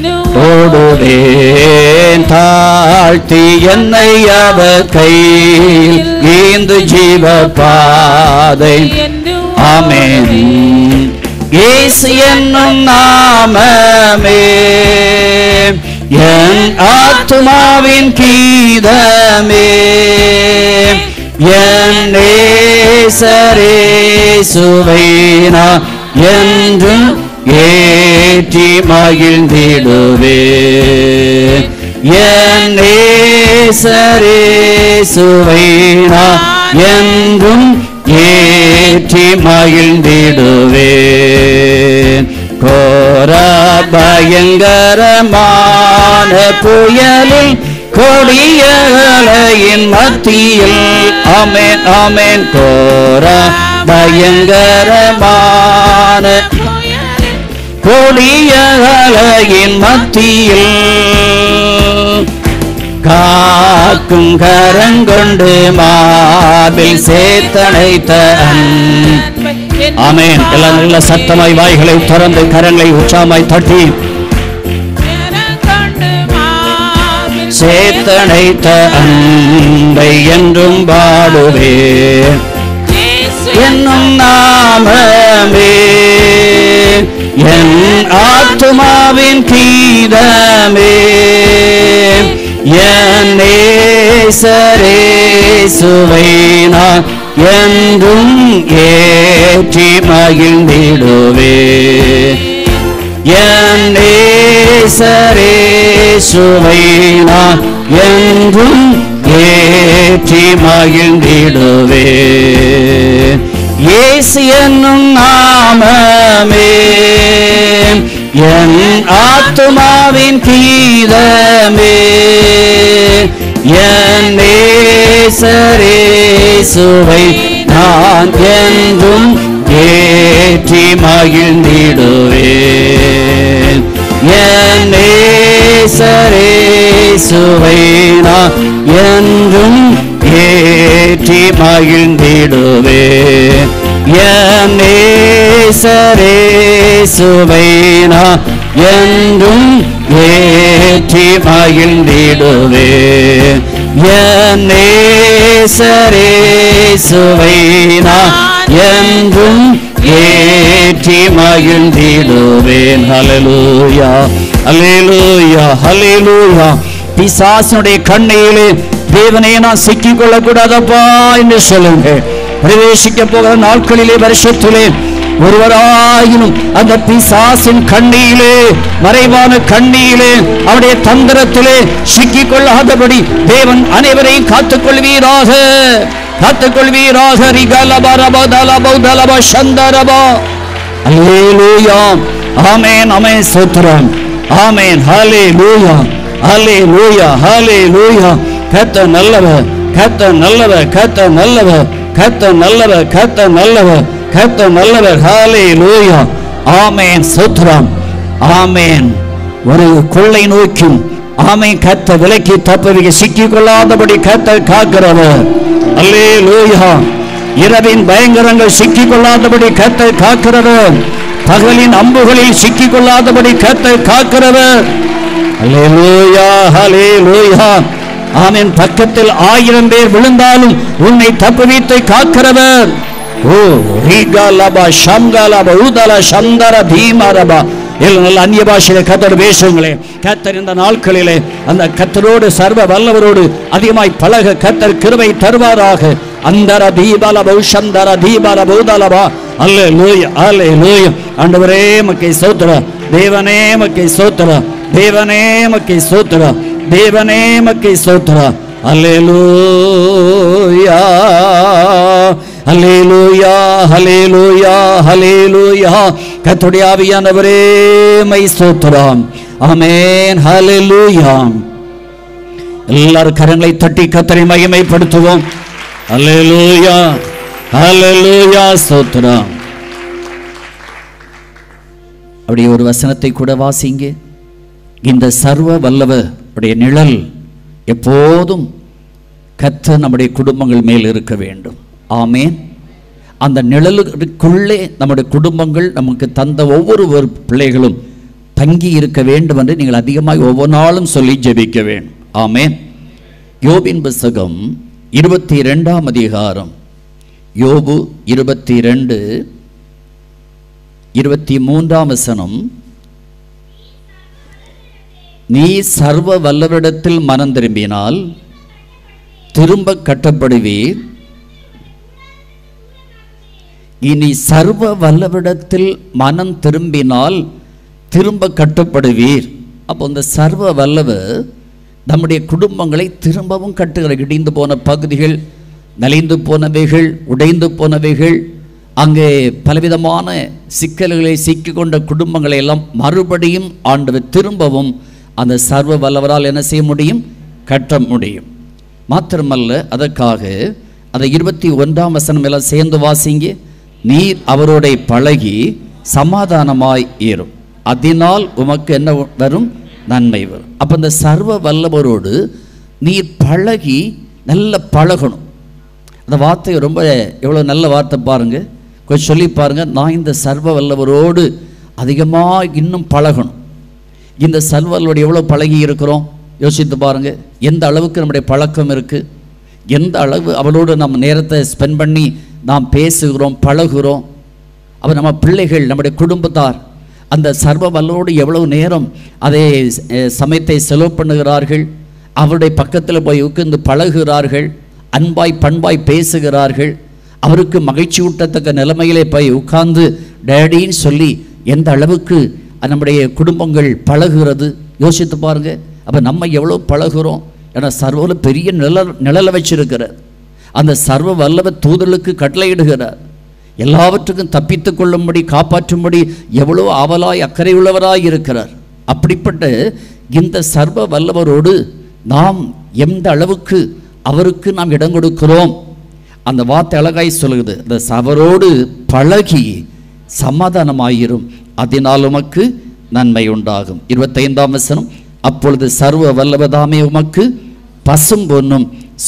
ஓடுவேன் தாழ்த்தி என்னை அவர் கையில் ஈந்து ஜீவ பாதை ஆமென் இயேசு என்னும் நாமமே என் ஆத்துமாவின் கீதமே என் நேசரே சுவைனா என்றும் ஏற்றி மகிழ்ந்திடுவே என் நேசரே சுவைனா என்றும் ஏற்றி மகிழ்ந்திடுவே கோர பயங்கரமான புயலில் கொடியலையின் மத்தியில் ஆமென் ஆமென் கோர பயங்கரமான கொடியலையின் மத்தியில் காக்கும் கரங்கொண்டு மார்பில் சேர்த்தனைத்த ஆமென் எல்லாம் நல்ல சத்தமாய் வாய்களை திறந்து கரங்களை உற்சாமாய் தட்டி சேத்தனைத்த அன்பை என்றும் பாடுவே என்னும் நாமமே என் ஆத்துமாவின் கீதமே என் நேசரே சுவை நான் என்றும் ஏற்றி மகிழ்ந்திடுவே என் நேசரே சுவை நான் என்றும் ஏற்றி மகிழ்ந்திடுவே இயேசு என்னும் நாமமே என் ஆத்துமாவின் கீதமே என் நேசரே சுவை நான் என்றும் ஏற்றி மகிழ்ந்திடுவேன் என் நேசரே சுவை நான் என்றும் ஏற்றி மகிழ்ந்திடுவேன் என் நேசரே சுவை நான் என்றும் ஏற்றி மகிழ்ந்திடுவேன் என் நேசரே சுவை நான் என்றும் ஏற்றி மகிழ்ந்திடுவேன் ஹalleluya ஹalleluya ஹalleluya பிசாசனுடைய கண்ணையிலே தேவனே நான் சிக்கிக் கொள்ளக்கூடாதப்பா என்று சொல்லுங்க பிரவேசிக்க போகிற நாட்களிலே வருஷத்திலே ஒருவராயினும் அந்த பிசாசின் கண்ணியிலே மறைவான கண்ணியிலே அவருடைய தந்திரத்திலே சிக்கிக் கொள்ளாதபடி தேவன் அனைவரையும் காத்துக் கொள்வீராக காத்துக் கொள்வீராக ரிகலப ரப தலப தலப சந்தரபா அல்லேலூயா ஆமென் ஆமென் ஸ்தோத்திரம் ஆமென் ஹalleluya ஹalleluya ஹalleluya கர்த்தர் நல்லவர் கர்த்தர் நல்லவர் கர்த்தர் நல்லவர் கர்த்தர் நல்லவர் கர்த்தர் நல்லவர் கர்த்தர் நல்லவர் ஹalleluya ஆமென் ஸ்தோத்திரம் ஆமென் ஒரு கொள்ளை நோக்கும் ஆமென் கர்த்தர் விலக்கி தப்பவிக்க சிக்கிக் கொள்ளாதபடி கர்த்தர் காக்கிறவர் அல்லேலூயா இரவின் பயங்கரங்கள் சிக்கிக் கொள்ளாதபடி கர்த்தர் காக்கிறவர் பகலின் அம்புகளில் சிக்கிக் கொள்ளாதபடி கர்த்தர் காக்கிறவர் அல்லேலூயா ஹalleluya ஆமென் பக்கத்தில் ஆயிரம் பேர் விழுந்தாலும் உன்னை தப்புவித்து காக்கிறவர் ஓ ரீகாலபா ஷம்காலபா ஊதல சந்தர பீமரபா எல்லாம் நல்ல அந்நிய பாஷையில கத்தர் பேசுங்களே கத்தர் இந்த நாட்களிலே அந்த கத்தரோடு சர்வ வல்லவரோடு அதிகமாய் பழக கத்தர் கிருபை தருவாராக அந்தர தீபல பௌஷந்தர தீபல பௌதலபா அல்லே லூய அல்லே லூய ஆண்டவரே மக்கை சோத்திர தேவனே மக்கை சோத்திர தேவனே மக்கை சோத்திர தேவனே மக்கை சோத்திர அல்லேலூயா ஹalleluya ஹalleluya ஹalleluya கர்த்தருடைய ஆவியானவரே மை ஸ்தோத்திரம் ஆமென் ஹalleluya எல்லாரும் கரங்களை தட்டி கர்த்தரை மகிமைப்படுத்துவோம் ஹalleluya ஹalleluya ஸ்தோத்திரம் அப்படியே ஒரு வசனத்தை கூட வாசிங்க இந்த சர்வ வல்லவர் உடைய நிழல் எப்போதும் கத்த நம்முடைய குடும்பங்கள் மேல் இருக்க வேண்டும் ஆமேன் அந்த நிழலுக்குள்ளே நம்முடைய குடும்பங்கள் நமக்கு தந்த ஒவ்வொரு ஒரு பிள்ளைகளும் தங்கி இருக்க வேண்டும் என்று நீங்கள் அதிகமாக ஒவ்வொரு நாளும் சொல்லி ஜெபிக்க வேண்டும் ஆமேன் யோபின் புஸ்தகம் இருபத்தி ரெண்டாம் அதிகாரம் யோபு இருபத்தி ரெண்டு இருபத்தி மூன்றாம் வசனம் நீ சர்வ வல்லவரிடத்தில் மனம் திரும்பினால் திரும்ப கட்டப்படுவீர் இனி சர்வ வல்லவிடத்தில் மனம் திரும்பினால் திரும்ப கட்டப்படுவீர் அப்போ இந்த சர்வ வல்லவர் நம்முடைய குடும்பங்களை திரும்பவும் கட்டுகிறார் இடிந்து போன பகுதிகள் நலிந்து போனவைகள் உடைந்து போனவைகள் அங்கே பலவிதமான சிக்கல்களை சிக்கிக்கொண்ட குடும்பங்களை எல்லாம் மறுபடியும் ஆண்டவர் திரும்பவும் அந்த சர்வ வல்லவரால் என்ன செய்ய முடியும் கட்ட முடியும் மாத்திரமல்ல அதற்காக அந்த இருபத்தி ஒன்றாம் வசனம் எல்லாம் சேர்ந்து வாசிங்க நீர் அவரோட பழகி சமாதானமாய் ஏறும் அதனால் உமக்கு என்ன வரும் நன்மை வரும் அப்போ இந்த சர்வ வல்லவரோடு நீர் பழகி நல்ல பழகணும் அந்த வார்த்தை ரொம்ப எவ்வளோ நல்ல வார்த்தை பாருங்க கொஞ்சம் சொல்லி பாருங்க நான் இந்த சர்வ வல்லவரோடு அதிகமாக இன்னும் பழகணும் இந்த சர்வல்லோடு எவ்வளோ பழகி இருக்கிறோம் யோசித்து பாருங்க எந்த அளவுக்கு நம்முடைய பழக்கம் இருக்குது எந்த அளவு அவளோடு நம்ம நேரத்தை ஸ்பெண்ட் பண்ணி நாம் பேசுகிறோம் பழகுகிறோம் அப்போ நம்ம பிள்ளைகள் நம்முடைய குடும்பத்தார் அந்த சர்வ வல்லோடு எவ்வளவு நேரம் அதை அஹ், சமயத்தை செலவு பண்ணுகிறார்கள் அவருடைய பக்கத்தில் போய் உட்கார்ந்து பழகுகிறார்கள் அன்பாய் பண்பாய் பேசுகிறார்கள் அவருக்கு மகிழ்ச்சி ஊட்டத்தக்க நிலைமையிலே போய் உட்கார்ந்து டேடின்னு சொல்லி எந்த அளவுக்கு நம்முடைய குடும்பங்கள் பழகுகிறது யோசித்து பாருங்க அப்போ நம்ம எவ்வளோ பழகுறோம் ஏன்னா சர்வல பெரிய நிழல் நிழலை வச்சிருக்கிறார் அந்த சர்வ வல்லவ தூதர்களுக்கு கட்டளையிடுகிறார் எல்லாவற்றுக்கும் தப்பித்துக் கொள்ளும்படி காப்பாற்றும்படி எவ்வளோ ஆவலாய் அக்கறை உள்ளவராய் இருக்கிறார் அப்படிப்பட்ட இந்த சர்வ வல்லவரோடு நாம் எந்த அளவுக்கு அவருக்கு நாம் இடம் கொடுக்கிறோம் அந்த வார்த்தை அழகாய் சொல்லுது இந்த அவரோடு பழகி சமாதானமாயிரும் அதனால் உமக்கு நன்மை உண்டாகும் இருபத்தைந்தாம் வசனம் அப்பொழுது சர்வ வல்லவதாமே உமக்கு பசும் பொன்னும்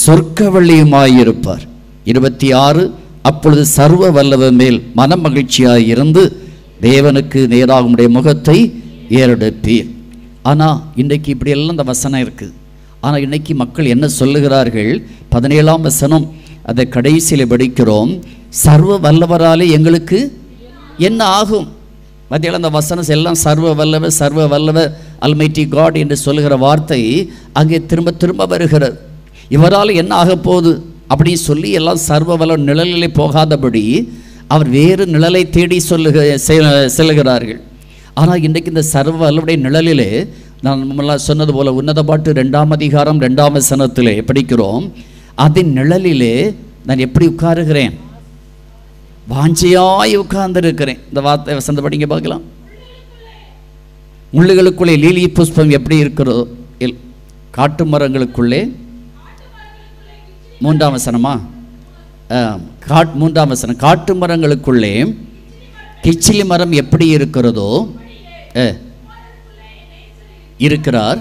சொர்க்கவள்ளியுமாயிருப்பார் இருபத்தி ஆறு அப்பொழுது சர்வ வல்லவர் மேல் மனமகிழ்ச்சியாய் இருந்து தேவனுக்கு நேராக உம்முடைய முகத்தை ஏறெடுப்பீர் ஆனால் இன்றைக்கு இப்படியெல்லாம் இந்த வசனம் இருக்குது ஆனால் இன்னைக்கு மக்கள் என்ன சொல்லுகிறார்கள் பதினேழாம் வசனம் அதை கடைசியில் படிக்கிறோம் சர்வ வல்லவராலே எங்களுக்கு என்ன ஆகும் மத்தியில் அந்த வசனம் எல்லாம் சர்வ வல்லவர் சர்வ வல்லவர் அல்மைட்டி காட் என்று சொல்லுகிற வார்த்தை அங்கே திரும்ப திரும்ப வருகிறது இவரால் என்ன ஆக போகுது அப்படின்னு சொல்லி எல்லாம் சர்வ வல்ல நிழலிலே போகாதபடி அவர் வேறு நிழலை தேடி சொல்லுக செ- செல்லுகிறார்கள் ஆனால் இன்றைக்கு இந்த சர்வ வல்லவருடைய நிழலிலே நான் முன்னெல்லாம் சொன்னது போல உன்னத பாட்டு ரெண்டாம் அதிகாரம் ரெண்டாம் வசனத்திலே படிக்கிறோம் அதன் நிழலிலே நான் எப்படி உட்காருகிறேன் வாஞ்சையாய் உட்கார்ந்திருக்கிறேன் இந்த வார்த்தை வசந்த படிங்க பார்க்கலாம் முள்ளுகளுக்குள்ளே லீலி புஷ்பம் எப்படி இருக்கிறதோ இல் காட்டு மரங்களுக்குள்ளே மூன்றாம் வசனமா ஆ, காட் மூன்றாம் வசனம் காட்டு மரங்களுக்குள்ளே கிச்சிலி மரம் எப்படி இருக்கிறதோ ஆ, இருக்கிறார்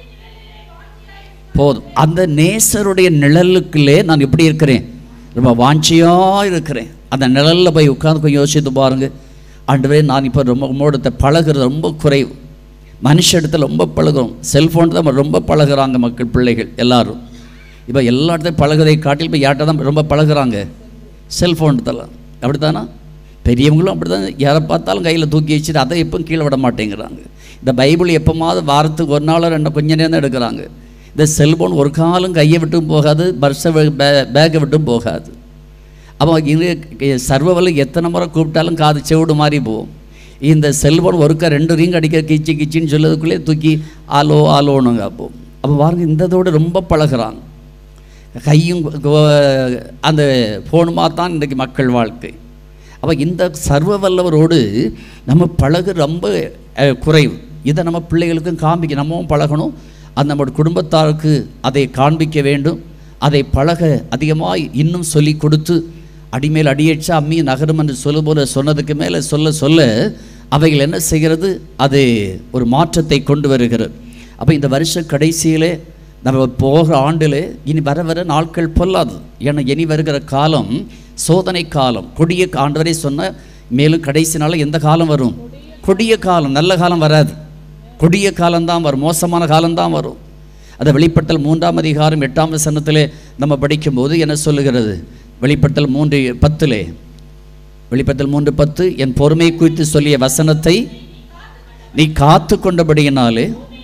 போதும் அந்த நேசருடைய நிழலுக்குள்ளே நான் எப்படி இருக்கிறேன் ரொம்ப வாஞ்சியா இருக்கிறேன் அந்த நிழலில் போய் உட்கார்ந்து கொஞ்சம் யோசித்து பாருங்க ஆண்டவரே நான் இப்போ ரொம்ப உங்களோட பழகுறது ரொம்ப குறைவு மனுஷ இடத்துல ரொம்ப பழகுறோம் செல்ஃபோன் தான் ரொம்ப பழகுறாங்க மக்கள் பிள்ளைகள் எல்லாரும் இப்போ எல்லா இடத்தையும் பழகுறதை காட்டில் இப்போ யார்கிட்ட தான் ரொம்ப பழகுறாங்க செல்ஃபோன் தான் அப்படித்தானா பெரியவங்களும் அப்படி தான் யாரை பார்த்தாலும் கையில் தூக்கி வச்சுட்டு அதை எப்பவும் கீழே விட மாட்டேங்கிறாங்க இந்த பைபிள் எப்போமாவது வாரத்துக்கு ஒரு நாள் ரெண்டு கொஞ்ச நேரம் தான் எடுக்கிறாங்க இந்த செல்போன் ஒரு காலம் கையை விட்டும் போகாது பர்ஸை பேக்கை விட்டும் போகாது அப்போ இது சர்வவல்ல எத்தனை முறை கூப்பிட்டாலும் காது செவிடு மாதிரி போகும் இந்த செல்போன் ஒருக்க ரெண்டு ரீங் அடிக்க கிச்சு கிச்சின்னு சொல்லதுக்குள்ளே தூக்கி ஆலோ ஆலோனுங்க அப்போ அப்போ பாருங்க இந்த இதோட ரொம்ப பழகுறாங்க கையும் கோ- அந்த ஃபோனுமா தான் இன்றைக்கு மக்கள் வாழ்க்கை அப்போ இந்த சர்வ வல்லவரோடு நம்ம பழகு ரொம்ப அஹ், குறைவு இதை நம்ம பிள்ளைகளுக்கும் காண்பிக்க நம்மவும் பழகணும் அது நம்ம குடும்பத்தாருக்கு அதை காண்பிக்க வேண்டும் அதை பழக அதிகமாக இன்னும் சொல்லி கொடுத்து அடிமேல் அடியேற்ற அம்மி நகரும் என்று சொல்ல போல சொன்னதுக்கு மேலே சொல்ல சொல்ல அவைகள் என்ன செய்கிறது அது ஒரு மாற்றத்தை கொண்டு வருகிறது அப்போ இந்த வருஷ கடைசியிலே நம்ம போகிற ஆண்டில் இனி வர வர நாட்கள் பொல்லாது ஏன்னா இனி வருகிற காலம் சோதனை காலம் கொடிய ஆண்டவரே சொன்ன மேலும் கடைசி நாள் எந்த காலம் வரும் கொடிய காலம் நல்ல காலம் வராது கொடிய காலம்தான் வரும் மோசமான காலம்தான் வரும் அதை வெளிப்பட்டல் மூன்றாம் அதிகாரம் எட்டாம் வசனத்திலே நம்ம படிக்கும்போது என்ன சொல்லுகிறது வெளிப்பட்டல் மூன்று பத்திலே வெளிப்பட்டல் மூன்று பத்து என் பொறுமை குறித்து சொல்லிய வசனத்தை நீ காத்து கொண்டபடியினாலே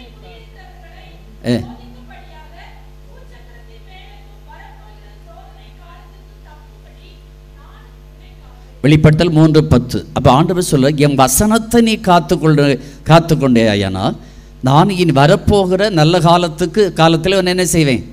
ஏ வெளிப்பட்டல் மூன்று பத்து அப்போ ஆண்டவர் சொல்ல என் வசனத்தை நீ காத்துக்கொண்டு காத்துக்கொண்டே ஐயானால் நான் இனி வரப்போகிற நல்ல காலத்துக்கு காலத்தில் உன்னை என்ன செய்வேன்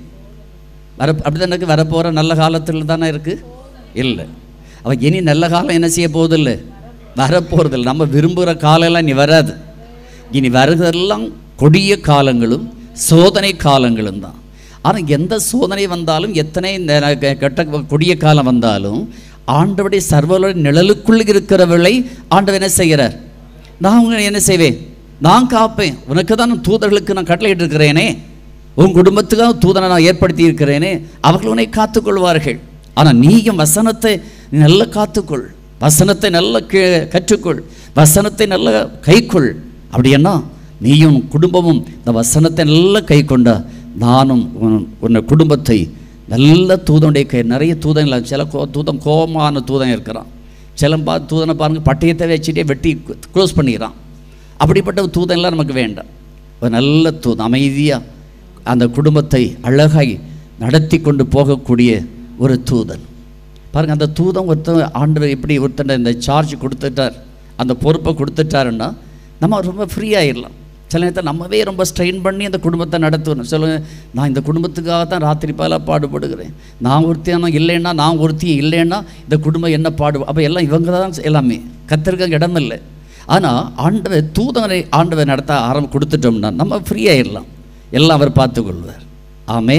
வர அப்படி எனக்கு வரப்போகிற நல்ல காலத்தில் தானே இருக்குது இல்லை அவன் இனி நல்ல காலம் என்ன செய்ய போவதில்லை வரப்போகிறதில்லை நம்ம விரும்புகிற காலம்லாம் இனி வராது இனி வருகிறதெல்லாம் கொடிய காலங்களும் சோதனை காலங்களும் தான் ஆனால் எந்த சோதனை வந்தாலும் எத்தனை இந்த கெ- கெட்ட கொடிய காலம் வந்தாலும் ஆண்டவருடைய சர்வலோட நிழலுக்குள் இருக்கிறவளை ஆண்டவர் என்ன செய்கிறார் நான் உங்களை என்ன செய்வேன் நான் காப்பேன் உனக்கு தான் தூதர்களுக்கு நான் கட்டளையிட்டு இருக்கிறேனே உன் குடும்பத்துக்காக தூதனை நான் ஏற்படுத்தி இருக்கிறேனே அவர்கள் உன்னை காத்துக்கொள்வார்கள் ஆனால் நீயும் வசனத்தை நீ நல்லா காத்துக்கொள் வசனத்தை நல்லா கே கற்றுக்கொள் வசனத்தை நல்லா கைக்கொள் அப்படின்னா நீயும் குடும்பமும் இந்த வசனத்தை நல்லா கை கொண்டா நானும் உன் உன்னை குடும்பத்தை நல்ல தூதனுடைய கை நிறைய தூதன் இல்லை சில கோ தூதன் கோபமான தூதன் இருக்கிறான் சில பா தூதனை பாருங்க பட்டயத்தை வச்சுட்டே வெட்டி க்ளோஸ் பண்ணிடுறான் அப்படிப்பட்ட தூதன்லாம் நமக்கு வேண்டாம் ஒரு நல்ல தூதன் அமைதியாக அந்த குடும்பத்தை அழகாய் நடத்தி கொண்டு போகக்கூடிய ஒரு தூதன் பாருங்க அந்த தூதன் ஒருத்தன் ஆண்டவர் இப்படி ஒருத்தன் இந்த சார்ஜ் கொடுத்துட்டார் அந்த பொறுப்பை கொடுத்துட்டாருன்னா நம்ம ரொம்ப ஃப்ரீ ஆயிடலாம் சில நேரத்தில் நம்மவே ரொம்ப ஸ்ட்ரெயின் பண்ணி அந்த குடும்பத்தை நடத்தணும் சொல்லுங்க நான் இந்த குடும்பத்துக்காக தான் ராத்திரி பல பாடுபடுகிறேன் நான் ஒருத்தியான இல்லைன்னா நான் ஒருத்தியும் இல்லைன்னா இந்த குடும்பம் என்ன பாடு அப்போ எல்லாம் இவங்க தான் எல்லாமே கத்திருக்க இடம் இல்லை ஆனால் ஆண்டவர் தூதனை ஆண்டவர் நடத்த ஆரம்பி கொடுத்துட்டோம்னா நம்ம ஃப்ரீ ஆயிடலாம் எல்லாம் அவர் பார்த்துக்கொள்வார் ஆமே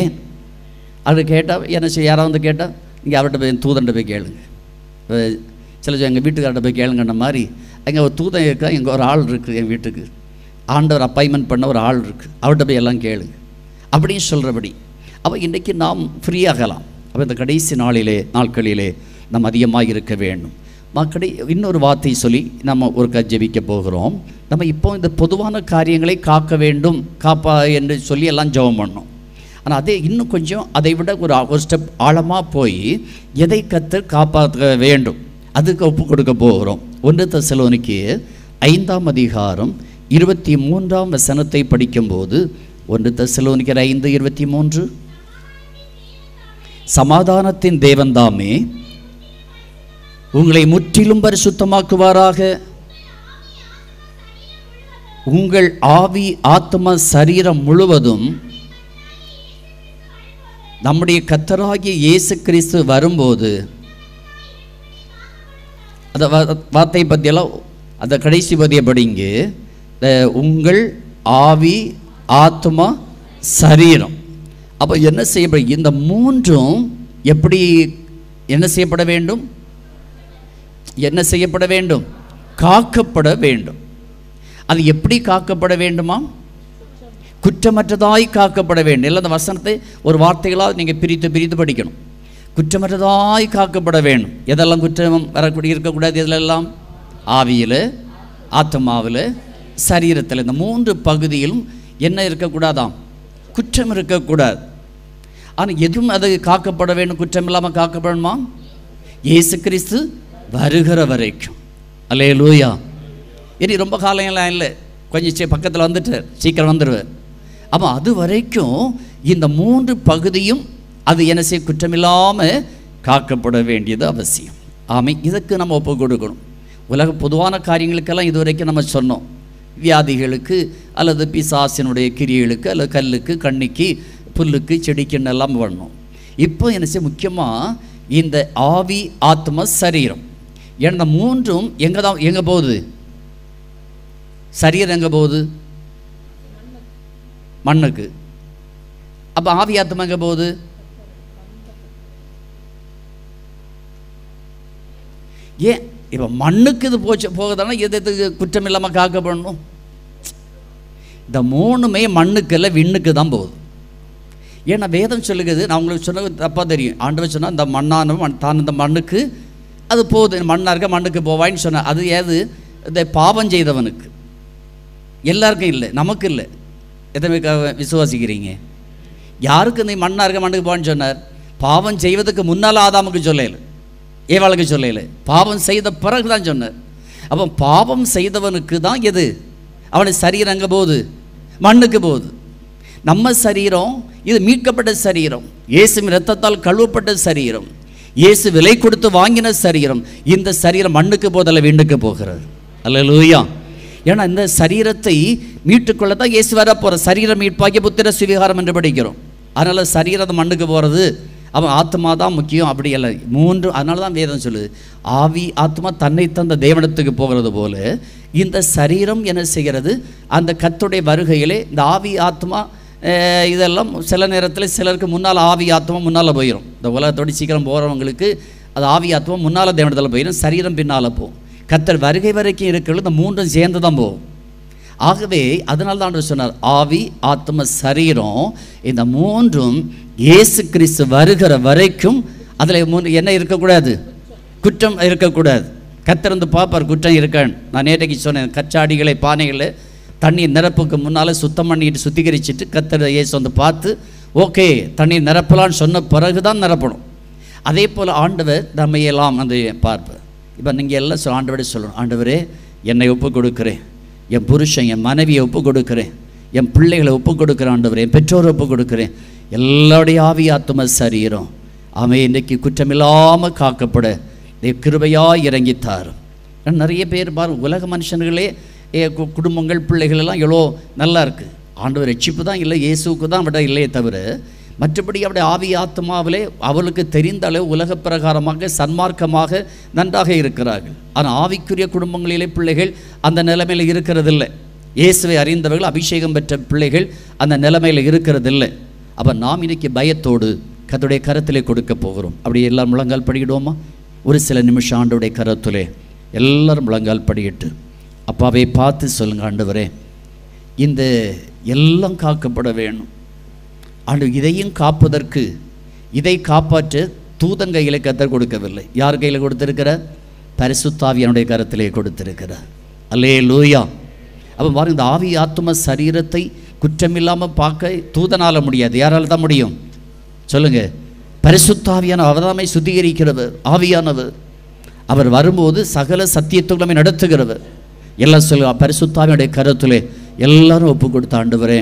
அது கேட்டால் என்ன செய்ய யாராவது வந்து கேட்டால் இங்கே அவர்கிட்ட போய் தூதன்ட்ட போய் கேளுங்க அஹ் சில எங்கள் வீட்டுக்கார்ட்ட போய் கேளுங்கன்ற மாதிரி அங்கே ஒரு தூதன் இருக்கா இங்கே ஒரு ஆள் இருக்குது என் வீட்டுக்கு ஆண்டவர் அப்பாயின்மெண்ட் பண்ண ஒரு ஆள் இருக்குது அவர்கிட்ட போய் எல்லாம் கேளுங்க அப்படின்னு சொல்கிறபடி அப்போ இன்றைக்கி நாம் ஃப்ரீயாகலாம் அப்போ இந்த கடைசி நாளிலே நாட்களிலே நாம் அதிகமாக இருக்க வேண்டும் மக்களே இன்னொரு வார்த்தை சொல்லி நம்ம ஒரு ஜெபிக்க போகிறோம் நம்ம இப்போ இந்த பொதுவான காரியங்களை காக்க வேண்டும் காப்பா என்று சொல்லி எல்லாம் ஜெபம் பண்ணோம் ஆனால் அதே இன்னும் கொஞ்சம் அதை விட ஒரு ஆ- ஒரு ஸ்டெப் ஆழமாக போய் எதை கத்து காப்பாற்ற வேண்டும் அதுக்கு ஒப்பு கொடுக்க போகிறோம் ஒன்று தசலோனிக்கு ஐந்தாம் அதிகாரம் இருபத்தி மூன்றாம் வசனத்தை படிக்கும்போது ஒன்று தசலோனிக்கர் ஐந்து இருபத்தி மூன்று சமாதானத்தின் தேவன்தாமே உங்களை முற்றிலும் பரிசுத்தமாக்குவாராக உங்கள் ஆவி ஆத்ம சரீரம் முழுவதும் நம்முடைய கத்தராகிய இயேசு கிறிஸ்து வரும்போது அந்த வா- வார்த்தை பற்றியெல்லாம் அந்த கடைசி பதியை படிங்க இந்த உங்கள் ஆவி ஆத்மா சரீரம் அப்போ என்ன செய்யப்படும் இந்த மூன்றும் எப்படி என்ன செய்யப்பட வேண்டும் என்ன செய்யப்பட வேண்டும் காக்கப்பட வேண்டும் அது எப்படி காக்கப்பட வேண்டுமா குற்றமற்றதாய் காக்கப்பட வேண்டும் இல்லை அந்த வசனத்தை ஒரு வார்த்தைகளாக நீங்கள் பிரித்து பிரித்து படிக்கணும் குற்றமற்றதாய் காக்கப்பட வேண்டும் எதெல்லாம் குற்றம் வரக்கூடிய இருக்கக்கூடாது எதிலெல்லாம் ஆவியில் ஆத்மாவில் சரீரத்தில் இந்த மூன்று பகுதியிலும் என்ன இருக்கக்கூடாதாம் குற்றம் இருக்கக்கூடாது ஆனால் எதுவும் அது காக்கப்பட வேண்டும் குற்றம் இல்லாமல் காக்கப்படணுமா இயேசு கிறிஸ்து வருகிற வரைக்கும் அல்லே லூயா இனி ரொம்ப காலம் எல்லாம் இல்லை கொஞ்சம் சீ பக்கத்தில் வந்துட்டு சீக்கிரம் வந்துடுவார் அப்போ அது வரைக்கும் இந்த மூன்று பகுதியும் அது என்ன செய்ய குற்றமில்லாமல் காக்கப்பட வேண்டியது அவசியம் ஆமை இதுக்கு நம்ம ஒப்பு கொடுக்கணும் உலக பொதுவான காரியங்களுக்கெல்லாம் இது வரைக்கும் நம்ம சொன்னோம் வியாதிகளுக்கு அல்லது பிசாசினுடைய கிரியைகளுக்கு அல்லது கல்லுக்கு கண்ணிக்கு புல்லுக்கு செடிக்குன்னு எல்லாம் பண்ணோம் இப்போ என்ன செய்ய முக்கியமாக இந்த ஆவி ஆத்ம சரீரம் ஏன்னா இந்த மூன்றும் எங்கே தான் எங்கே போகுது சரீரம் எங்கே போகுது மண்ணுக்கு அப்போ ஆவி ஆத்மா எங்கே போகுது ஏன் இப்போ மண்ணுக்கு இது போச்சு போகுதுன்னா எது எதுக்கு குற்றம் இல்லாமல் காக்கப்படணும் இந்த மூணுமே மண்ணுக்கு இல்லை விண்ணுக்கு தான் போகுது ஏன்னா வேதம் சொல்லுகிறது நான் உங்களுக்கு சொன்னது தப்பாக தெரியும் ஆண்டவர் சொன்னால் இந்த மண்ணான மண் தான் இந்த மண்ணுக்கு அது போகுது மண்ணாக இருக்க மண்ணுக்கு போவாயின்னு சொன்ன அது ஏது இந்த பாவம் செய்தவனுக்கு எல்லாருக்கும் இல்லை நமக்கு இல்லை எத்தனை பேர் விசுவாசிக்கிறீங்க யாருக்கு நீ மண்ணாக இருக்க மண்ணுக்கு போவான்னு சொன்னார் பாவம் செய்வதற்கு முன்னால் ஆதாமுக்கு சொல்லல ஏவாளுக்கு சொல்லல பாவம் செய்த பிறகு தான் சொன்னார் அப்போ பாவம் செய்தவனுக்கு தான் எது அவனுடைய சரீரம் எங்கே போகுது மண்ணுக்கு போகுது நம்ம சரீரம் இது மீட்கப்பட்ட சரீரம் இயேசுவின் ரத்தத்தால் கழுவப்பட்ட சரீரம் இயேசு விலை கொடுத்து வாங்கின சரீரம் இந்த சரீரம் மண்ணுக்கு போதல்ல வீண்டுக்கு போகிறது அல்லேலூயா ஏன்னா இந்த சரீரத்தை மீட்டுக்கொள்ள தான் இயேசு வர போகிற சரீரம் மீட்பாக்கிய புத்திர சுவிகாரம் என்று படிக்கிறோம் அதனால் சரீரம் மண்ணுக்கு போகிறது அவன் ஆத்மா தான் முக்கியம் அப்படி இல்லை மூன்று அதனால தான் வேதம் சொல்லுது ஆவி ஆத்மா தன்னை தந்த தேவனத்துக்கு போகிறது போல இந்த சரீரம் என்ன செய்கிறது அந்த கத்துடைய வருகையிலே இந்த ஆவி ஆத்மா அஹ், இதெல்லாம் சில நேரத்தில் சிலருக்கு முன்னால் ஆவி ஆத்மா முன்னால் போயிடும் இந்த உலகத்தோடு சீக்கிரம் போகிறவங்களுக்கு அது ஆவி ஆத்மா முன்னால் தேவனத்தில் போயிடும் சரீரம் பின்னால் போகும் கத்தர் வருகை வரைக்கும் இருக்கிறது இந்த மூன்றும் சேர்ந்து தான் போகும் ஆகவே அதனால தான் ஆண்டவர் சொன்னார் ஆவி ஆத்ம சரீரம் இந்த மூன்றும் இயேசு கிறிஸ்து வருகிற வரைக்கும் அதில் மூன்று என்ன இருக்கக்கூடாது குற்றம் இருக்கக்கூடாது கத்திறந்து பார்ப்பார் குற்றம் இருக்கான்னு நான் நேற்றைக்கு சொன்னேன் கச்சாடிகளை பானைகளை தண்ணீர் நிரப்புக்கு முன்னால் சுத்தம் பண்ணிட்டு சுத்திகரிச்சுட்டு கத்தர் இயேசு வந்து பார்த்து ஓகே தண்ணீர் நிரப்பலான்னு சொன்ன பிறகு தான் நிரப்பணும் அதே போல் ஆண்டவர் நம்மையெல்லாம் வந்து பார்ப்பார் இப்போ நீங்கள் எல்லாம் சொல் ஆண்டவரே சொல்லணும் ஆண்டவரே என்னை ஒப்பு கொடுக்குறேன் என் புருஷன் என் மனைவியை ஒப்பு கொடுக்குறேன் என் பிள்ளைகளை ஒப்பு கொடுக்குறேன் ஆண்டவரே என் பெற்றோரை ஒப்பு கொடுக்குறேன் எல்லாருடைய ஆவி ஆத்ம சரீரம் அவன் இன்றைக்கு குற்றமில்லாமல் காக்கப்பட நீ கிருபையாக இறங்கித்தாரும் ஏன்னா நிறைய பேர் பாரு உலக மனுஷனுங்களே ஏ, கு- குடும்பங்கள் பிள்ளைகள் எல்லாம் எவ்வளோ நல்லா இருக்குது ஆண்டவர் ரட்சிப்பு தான் இல்லை இயேசுவுக்கு தான் விட இல்லையே தவிர மற்றபடி அவருடைய ஆவி ஆத்மாவிலே அவளுக்கு தெரிந்த அளவு உலக பிரகாரமாக சன்மார்க்கமாக நன்றாக இருக்கிறார்கள் ஆனால் ஆவிக்குரிய குடும்பங்களிலே பிள்ளைகள் அந்த நிலைமையில் இருக்கிறதில்லை இயேசுவை அறிந்தவர்கள் அபிஷேகம் பெற்ற பிள்ளைகள் அந்த நிலைமையில் இருக்கிறதில்லை அப்போ நாம் இன்னைக்கு பயத்தோடு கர்த்தருடைய கரத்திலே கொடுக்க போகிறோம் அப்படி எல்லாம் முழங்கால் படிக்கிடுவோமா ஒரு சில நிமிஷம் ஆண்டவருடைய கரத்திலே எல்லாரும் முழங்கால் படியிட்டு அப்பாவை பார்த்து சொல்லுங்க ஆண்டவரே இந்த எல்லாம் காக்கப்பட வேணும் ஆண்டு இதையும் காப்பதற்கு இதை காப்பாற்ற தூதன் கையில கத்தர் கொடுக்கவில்லை யார் கையில் கொடுத்திருக்கிறார் பரிசுத்தாவியனுடைய கரத்திலே கொடுத்திருக்கிறார் அல்லே லூயா அப்போ பாருங்க இந்த ஆவி ஆத்ம சரீரத்தை குற்றமில்லாமல் பார்க்க தூதனால முடியாது யாரால தான் முடியும் சொல்லுங்க பரிசுத்தாவியான அவதாமை சுத்திகரிக்கிறவர் ஆவியானவர் அவர் வரும்போது சகல சத்தியத்துக்களை நடத்துகிறவர் எல்லாம் சொல்லுவா பரிசுத்தாவியுடைய கருத்திலே எல்லாரும் ஒப்பு கொடுத்த ஆண்டவரே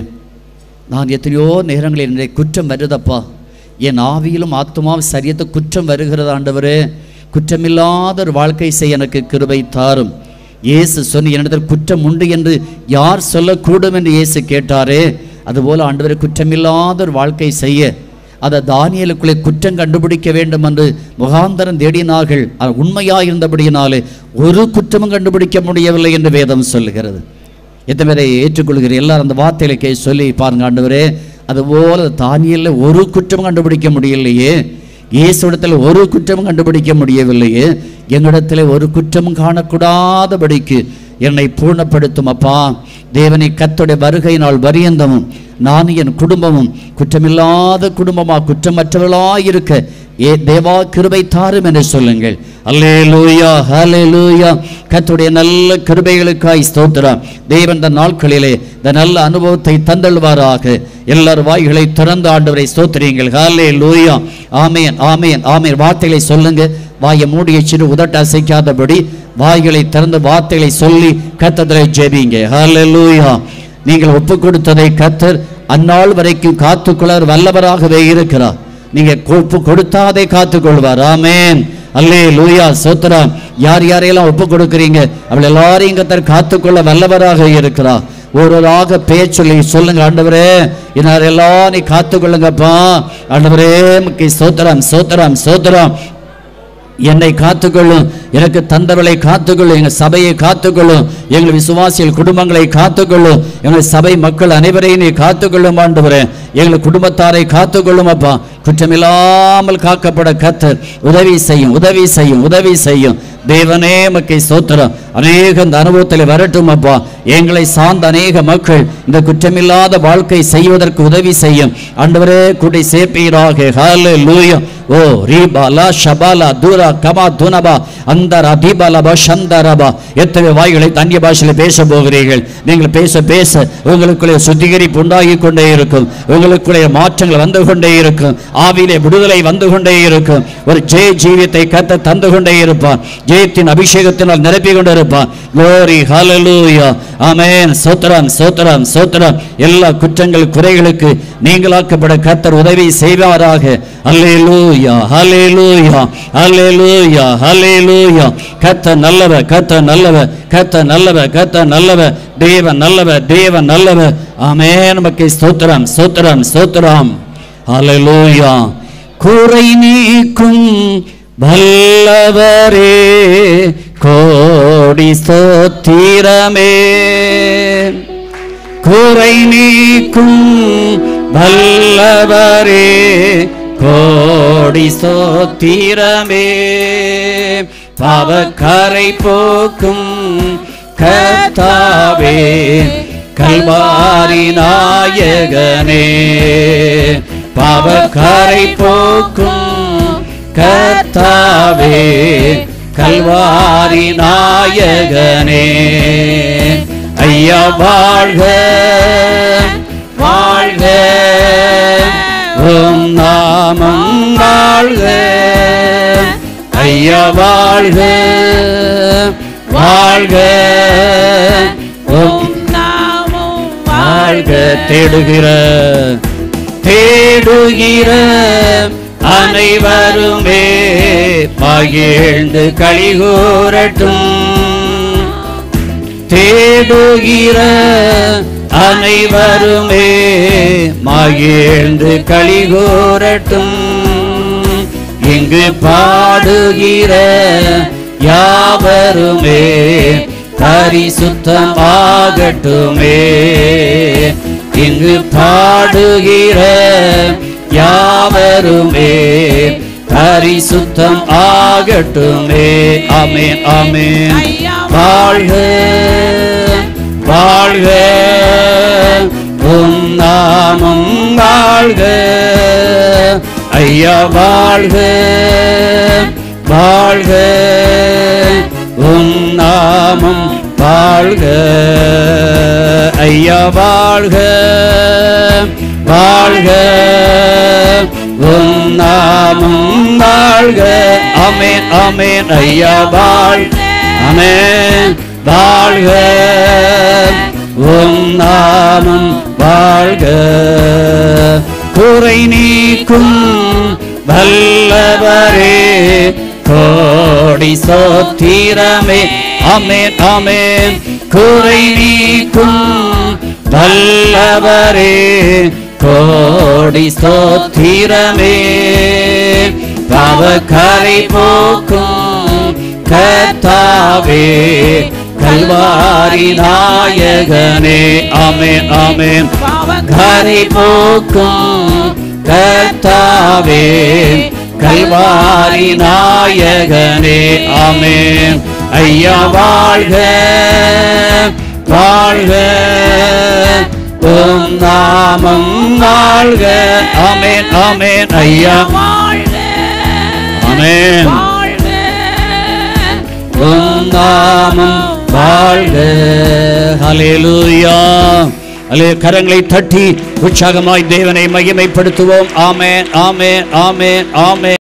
நான் எத்தனையோ நேரங்களில் என்னுடைய குற்றம் வருதப்பா என் ஆவியிலும் ஆத்மாவும் சரியத்தை குற்றம் வருகிறது ஆண்டவரே குற்றமில்லாத ஒரு வாழ்க்கை செய்ய எனக்கு கிருபை தாரும் இயேசு சொன்ன என்னிடத்தில் குற்றம் உண்டு என்று யார் சொல்லக்கூடும் என்று இயேசு கேட்டாரே அதுபோல ஆண்டவரை குற்றமில்லாத ஒரு வாழ்க்கை செய்ய அதை தானியலுக்குள்ளே குற்றம் கண்டுபிடிக்க வேண்டும் என்று முகாந்தரம் தேடினார்கள் அது உண்மையாக இருந்தபடியினாலே ஒரு குற்றமும் கண்டுபிடிக்க முடியவில்லை என்று வேதம் சொல்லுகிறது எத்தனை பேரை ஏற்றுக்கொள்கிற எல்லாரும் அந்த வார்த்தையில கே சொல்லி பாருங்க ஆண்டவரே அதுபோல தானியல்ல ஒரு குற்றமும் கண்டுபிடிக்க முடியலையே இயேசுடத்தில் ஒரு குற்றமும் கண்டுபிடிக்க முடியவில்லையே எங்களிடத்தில் ஒரு குற்றமும் காணக்கூடாதபடிக்கு என்னை பூர்ணப்படுத்தும் அப்பா தேவனை கத்தோடைய வருகை நாள் வரியந்தமும் நான் என் குடும்பமும் குற்றமில்லாத குடும்பமா குற்றமற்றவர்களாய் இருக்க ஏ தேவா கிருபை தாரும் என்று சொல்லுங்கள் அல்லே லூயா ஹலே லூயா கத்துடைய நல்ல கிருபைகளுக்காய் ஸ்தோத்திரம் தேவன் இந்த நாட்களிலே இந்த நல்ல அனுபவத்தை தந்தள்வாராக எல்லார் வாய்களை திறந்து ஆண்டவரை ஸ்தோத்திரியுங்கள் ஹலே லூயா ஆமேன் ஆமேன் ஆமேன் வார்த்தைகளை சொல்லுங்க வாயை மூடிய சிறு உதட்ட அசைக்காதபடி வாய்களை திறந்து வார்த்தைகளை சொல்லி கத்ததிலே ஜெபிங்க ஹலே லூயா நீங்கள் ஒப்பு கொடுத்ததை கத்தர் அந்நாள் வரைக்கும் காத்துக்கொள்ள வல்லவராகவே இருக்கிறார் நீங்க ஒப்பு கொடுத்தாதே காத்துக்கொள்வார் ஆமேன் அல்லே லூயா சோத்ரா யார் யாரையெல்லாம் ஒப்பு கொடுக்குறீங்க அவள் எல்லாரையும் கத்தர் காத்துக்கொள்ள வல்லவராக இருக்கிறார் ஒருவராக பேர் சொல்லி சொல்லுங்க ஆண்டவரே இன்னார் எல்லாம் நீ காத்துக்கொள்ளுங்கப்பா ஆண்டவரே முக்கி சோத்திரம் சோத்திரம் சோத்திரம் என்னை காத்துக்கொள்ளும் எனக்கு தந்தவளை காத்துக்கொள்ளும் எங்கள் சபையை காத்துக்கொள்ளும் எங்கள் விசுவாசிகள் குடும்பங்களை காத்துக்கொள்ளும் எங்கள் சபை மக்கள் அனைவரையும் நீ காத்துக்கொள்ளும் ஆண்டவரே எங்கள் குடும்பத்தாரை காத்துக்கொள்ளும் அப்பா குற்றமில்லாமல் காக்கப்பட கத்தர் உதவி செய்யும் உதவி செய்யும் உதவி செய்யும் தேவனே மக்கை சோத்திரம் அநேக இந்த அனுபவத்தில் வரட்டும் அப்பா எங்களை சார்ந்த அநேக மக்கள் இந்த குற்றமில்லாத வாழ்க்கை செய்வதற்கு உதவி செய்யும் ஆண்டவரே கூட்டி சேர்ப்பீராக ஹாலே லூயா ஓ ரீபாலா ஷபாலா தூரா கமா துனபா அந்த ரதிபலபா சந்தரபா எத்தனை வாய்களை தன்ய பாஷையில் பேச போகிறீர்கள் நீங்கள் பேச பேச உங்களுக்குள்ளே சுத்திகரிப்பு உண்டாகி கொண்டே இருக்கும் உங்களுக்குள்ளே மாற்றங்கள் வந்து கொண்டே இருக்கும் ஆவியிலே விடுதலை வந்து கொண்டே இருக்கும் ஒரு ஜெய ஜீவியத்தை கத்த தந்து கொண்டே இருப்பான் ஜெயத்தின் அபிஷேகத்தினால் நிரப்பி கொண்டு இருப்பான் glory hallelujah ஆமென் சோத்திரம் சோத்திரம் சோத்திரம் எல்லா குற்றங்கள் குறைகளுக்கு நீங்களாக்கப்பட கத்தர் உதவி செய்வாராக அல்லேலூயா ஹalleluya ஹalleluya ஹalleluya கத்த நல்லவ கத்த நல்லவ கத்த நல்லவ கத்த நல்லவ தேவன் நல்லவ தேவன் நல்லவ ஆமென் நமக்கு ஸ்தோத்திரம் ஸ்தோத்திரம் ஸ்தோத்திரம் ஹalleluya குறை நீக்கும் வல்லவரே கோடி ஸ்தோத்திரமே குறை நீக்கும் வல்லவரே கோடி ஸ்தோத்திரமே பாவக்கரை போக்கும் கர்த்தாவே கல்வாரி நாயகனே பாவக்கரை போக்கும் கர்த்தாவே கல்வாரி நாயகனே ஐயா வாழ்க வாழ்க உம் நாமம் வாழ்க ஐயா வாழ்க வாழ்க உம் நாமும் வாழ்க தேடுகிற தேடுகிற அனைவருமே மகிழ்ந்து கழிகூரட்டும் தேடுகிற அனைவருமே மகிழ்ந்து கழிகூரட்டும் இங்கு பாடுகிற யாவருமே பரிசுத்தமாகட்டுமே இங்கு பாடுகிற யாவருமே பரிசுத்தம் ஆகட்டுமே ஆமென் ஆமென் வாழ்க வாழ்க உம் நாமம் வாழ்க ஐயா வாழ்க வாழ்க உம் நாமம் வாழ்க ஐயா வாழ்க வாழ்க உம் நாமம் வாழ்க ஆமென் ஆமென் ஐயா வாழ் ஆமென் வாழ்க உம் நாமம் வாழ்க குறை நீக்கும் வல்லவரே கோடி சோத்திரமே ஆமென் ஆமென் குறை நீக்கும் வல்லவரே கோடி ஸ்தோத்திரமே பாவக்கரை போக்கும் கர்த்தாவே கல்வாரி நாயகனே ஆமென் ஆமென் கரை போக்கும் கர்த்தாவே கல்வாரி நாயகனே ஆமென் ஐயா வாழ்க வாழ்க உம் நாமம் வாழ்க ஆமென் ஆமென் ஐயா ஆமென் உம் நாமம் வாழ்க ஹalleluya அல்லே கரங்களை தட்டி உற்சாகமாய் தேவனை மகிமைப்படுத்துவோம் ஆமென் ஆமென் ஆமென் ஆமென்